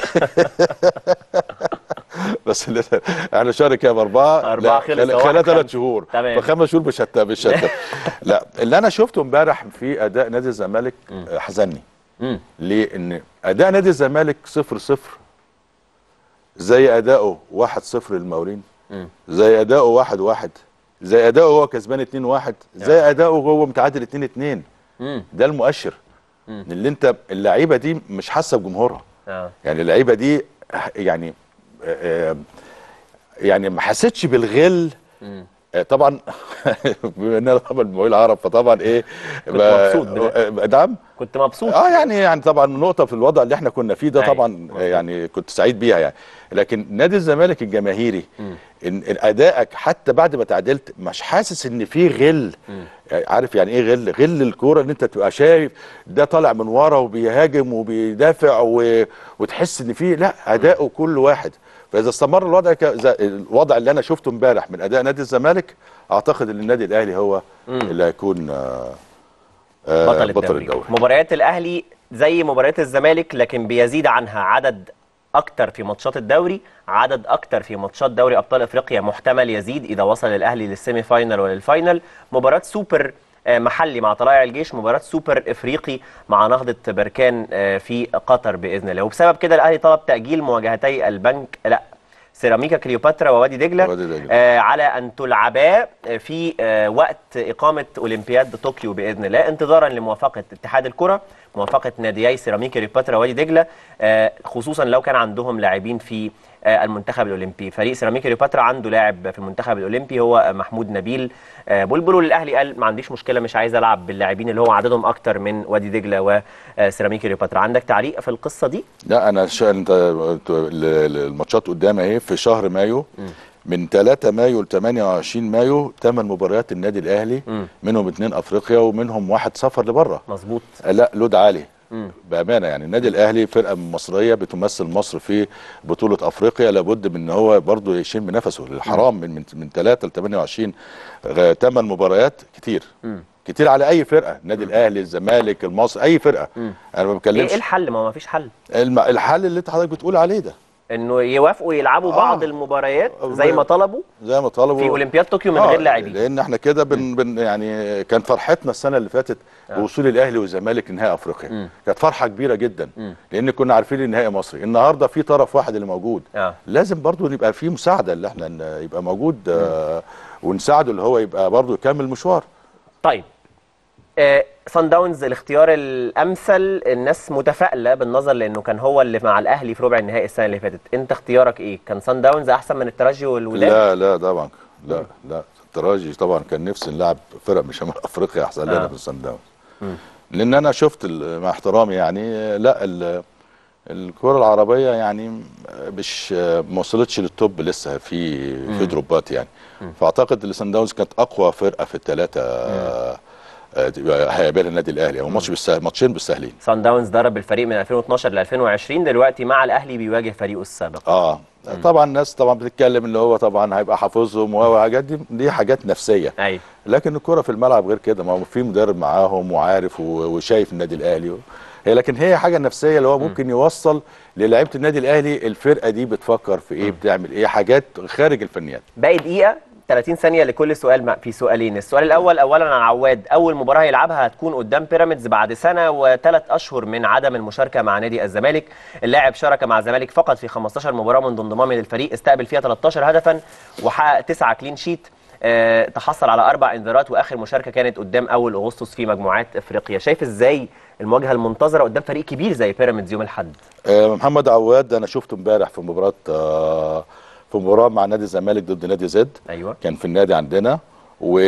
بس لسه- احنا شهر كام اربعه أربعة لا، خلص خل- أهو، خلال ثلاث خمسة. شهور تمام. فخمس شهور مش هت مش هت لا اللي انا شفته امبارح في اداء نادي الزمالك آه، حزني مم. ليه؟ ان اداء نادي الزمالك صفر صفر زي اداؤه واحد صفر للمقاولين مم. زي اداؤه واحد واحد زي اداؤه هو كسبان 2 1 زي اداؤه هو متعادل 2 2 مم. ده المؤشر مم. اللي انت اللعيبه دي مش حاسه بجمهورها اه يعني اللعيبه دي يعني آه، آه، يعني ما حسيتش بالغل مم. آه، طبعا بما ان انا طبعا المقاولين العرب فطبعا ايه كنت ب- مبسوط بده. آه، نعم كنت مبسوط اه يعني يعني طبعا نقطه في الوضع اللي احنا كنا فيه ده أيوة، طبعا مظبوط. يعني كنت سعيد بيها يعني لكن نادي الزمالك الجماهيري ان إن ادائك حتى بعد ما تعادلت مش حاسس ان في غل يعني عارف يعني ايه غل غل الكوره ان انت تبقى شايف ده طالع من ورا وبيهاجم وبيدافع و... وتحس ان في لا اداؤه كل واحد فاذا استمر الوضع ك... إذا الوضع اللي انا شفته امبارح من اداء نادي الزمالك اعتقد ان النادي الاهلي هو اللي هيكون آه، آه، بطل, بطل الدوري. الدوري مباريات الاهلي زي مباريات الزمالك لكن بيزيد عنها عدد اكتر في ماتشات الدوري عدد اكتر في ماتشات دوري ابطال افريقيا محتمل يزيد اذا وصل الاهلي للسيمي فاينل وللفاينل مباراه سوبر آه، محلي مع طلائع الجيش مباراه سوبر افريقي مع نهضه بركان آه، في قطر باذن الله وبسبب كده الاهلي طلب تاجيل مواجهتي البنك لا سيراميكا كليوباترا ووادي دجله وادي دجلة. آه، على ان تلعبا في آه، وقت اقامه اولمبياد طوكيو باذن الله انتظارا لموافقه اتحاد الكره موافقه ناديي سيراميكا كليوباترا ووادي دجله آه، خصوصا لو كان عندهم لاعبين في آه، المنتخب الاولمبي فريق سيراميكا كليوباترا عنده لاعب في المنتخب الاولمبي هو آه، محمود نبيل آه، بلبل والاهلي قال ما عنديش مشكله مش عايز العب باللاعبين اللي هو عددهم اكتر من وادي دجله وسيراميكا كليوباترا عندك تعليق في القصه دي لا انا شا... انت أنت ال- ال- الماتشات قدامي اهي في شهر مايو من 3 مايو ل 28 مايو ثمان مباريات النادي الاهلي مم. منهم اثنين افريقيا ومنهم واحد سفر لبره مظبوط لا لود عالي مم. بامانه يعني النادي الاهلي فرقه مصريه بتمثل مصر في بطوله افريقيا لابد من ان هو برضه يشم نفسه الحرام من من من 3 ل 28 ثمان مباريات كتير مم. كتير على اي فرقه النادي الاهلي الزمالك المصري اي فرقه مم. انا ما ايه بتكلمش إيه الحل ما هو مفيش حل الم- الحل اللي انت حضرتك بتقول عليه ده انه يوافقوا يلعبوا آه. بعض المباريات زي ما طلبوا زي ما طلبوا في اولمبياد طوكيو من آه، غير لاعبين لان احنا كده بن بن يعني كان فرحتنا السنه اللي فاتت بوصول الاهلي والزمالك لنهائي افريقيا مم. كانت فرحه كبيره جدا مم. لان كنا عارفين النهائي مصري النهارده في طرف واحد اللي موجود اه لازم برضو يبقى في مساعده اللي احنا ن- يبقى موجود آه ونساعده اللي هو يبقى برضو يكمل مشوار طيب آه سان داونز الاختيار الامثل الناس متفائله بالنظر لانه كان هو اللي مع الاهلي في ربع النهائي السنه اللي فاتت انت اختيارك ايه كان سان داونز احسن من الترجي والوداد لا لا طبعا لا لا التراجي طبعا كان نفسي نلعب فرق من شمال افريقيا احسن لنا آه. من الصن داونز لان انا شفت ال- مع احترامي يعني لا ال- الكره العربيه يعني مش ما وصلتش للتوب لسه في في دروبات يعني فاعتقد ان سان داونز كانت اقوى فرقه في الثلاثه هيقابلها النادي الاهلي او ماتش بالسهل ماتشين بالسهلين سان داونز ضرب الفريق من 2012 ل 2020 دلوقتي مع الاهلي بيواجه فريقه السابق اه طبعا الناس طبعا بتتكلم اللي هو طبعا هيبقى حافظهم وحاجات دي دي حاجات نفسيه ايوه لكن الكره في الملعب غير كده ما هو في مدرب معاهم وعارف و- وشايف النادي الاهلي هي لكن هي حاجه نفسيه اللي هو ممكن يوصل للاعيبه النادي الاهلي الفرقه دي بتفكر في ايه بتعمل ايه حاجات خارج الفنيات باقي دقيقة 30 ثانية لكل سؤال مع- في سؤالين، السؤال الأول أولا عن عواد، أول مباراة هيلعبها هتكون قدام بيراميدز بعد سنة وثلاث أشهر من عدم المشاركة مع نادي الزمالك، اللاعب شارك مع الزمالك فقط في 15 مباراة منذ انضمامه للفريق، استقبل فيها 13 هدفا وحقق 9 كلين شيت، آه، تحصل على أربع إنذارات وآخر مشاركة كانت قدام أول أغسطس في مجموعات إفريقيا، شايف إزاي المواجهة المنتظرة قدام فريق كبير زي بيراميدز يوم الأحد؟ آه، محمد عواد انا شفته امبارح في مباراه آه، في مباراه مع نادي الزمالك ضد نادي زد أيوه كان في النادي عندنا و...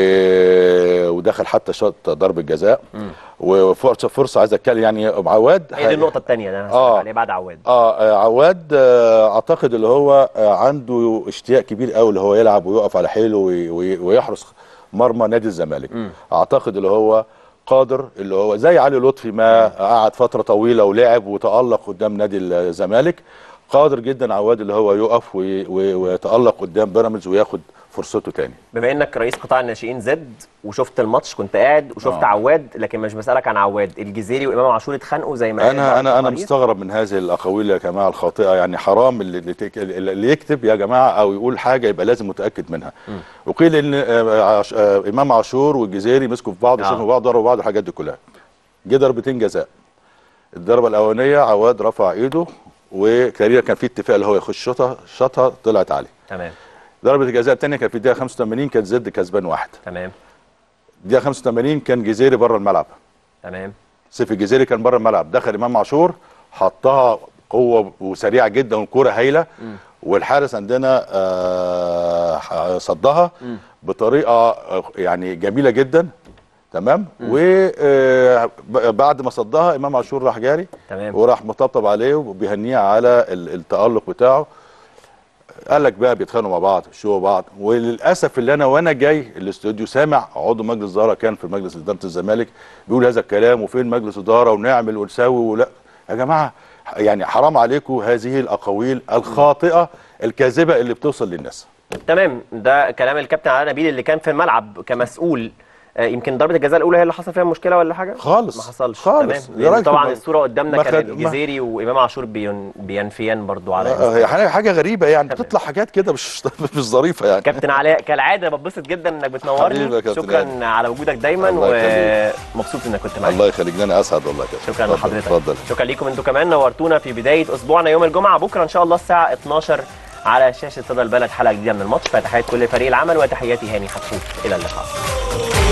ودخل حتى شاط ضربه جزاء وفرصه فرصه عايز اتكلم يعني عواد هي دي النقطة الثانية اللي أنا آه. هسألك عليها بعد عواد. اه آه، عواد آه، اعتقد اللي هو آه، عنده اشتياق كبير قوي اللي هو يلعب ويقف على حيله وي- وي- ويحرس مرمى نادي الزمالك اعتقد اللي هو قادر اللي هو زي علي لطفي ما قعد فتره طويله ولعب وتالق قدام نادي الزمالك قادر جدا عواد اللي هو يقف وي- وي- ويتالق قدام بيراميدز وياخد فرصته تاني بما انك رئيس قطاع الناشئين زد وشفت الماتش كنت قاعد وشفت آه. عواد لكن مش بسالك عن عواد الجزيري وامام عاشور اتخانقوا زي ما قال بعض انا انا انا التقارير. مستغرب من هذه الاقاويل يا جماعه الخاطئه يعني حرام اللي, اللي تك- اللي يكتب يا جماعه او يقول حاجه يبقى لازم متاكد منها وقيل ان آه، عش- آه، امام عاشور والجزيري مسكوا في بعض آه. وشافوا بعض ضربوا بعض الحاجات دي كلها جه ضربتين جزاء الضربه الاولانيه عواد رفع ايده وتقريبا كان في اتفاق اللي هو يخش شوطها شاطها طلعت عليه تمام ضربه الجزاء الثانيه كانت في الدقيقه 85 كانت زد كسبان واحد تمام الدقيقه 85 كان جزيري بره الملعب تمام سيف الجزيري كان بره الملعب دخل امام عاشور حطها قوه وسريعه جدا والكوره هايله والحارس عندنا آه، صدها بطريقه آه، يعني جميله جدا تمام وبعد ما صدها امام عاشور راح جاري تمام. وراح مطبطب عليه وبيهنيه على ال- التالق بتاعه قال لك بقى بيتخانقوا مع بعض شو بعض وللاسف اللي انا وانا جاي الاستوديو سامع عضو مجلس اداره كان في مجلس اداره الزمالك بيقول هذا الكلام وفين مجلس اداره ونعمل ونسوي ولا يا جماعه يعني حرام عليكم هذه الاقاويل الخاطئه الكاذبه اللي بتوصل للناس تمام ده كلام الكابتن علاء نبيل اللي كان في الملعب كمسؤول آه، يمكن ضربه الجزاء الاولى هي اللي حصل فيها مشكله ولا حاجه خالص. ما حصلش خالص. تمام يا لأن راجل طبعا ما- الصوره قدامنا ما كان خد- ما- الجزيري وامام عاشور بين بينفيان برضو على آه، هي الانستجرام. حاجه حاجة غريبه يعني بتطلع حاجات كده مش مش ظريفه يعني كابتن علاء كالعاده ببسط جدا انك حبيبي بتنورني يا كابتن شكرا عادل. على وجودك دايما الله يخليك. ومبسوط انك كنت معايا الله يخليك انا اسعد والله كده شكرا اتفضل، لحضرتك اتفضل شكرا ليكم انتوا كمان نورتونا في بدايه اسبوعنا يوم الجمعه بكره ان شاء الله الساعه 12 على شاشه صدى البلد حلقه جديده من الماتش فتحيات كل فريق العمل وتحياتي هاني حتفوت الى اللقاء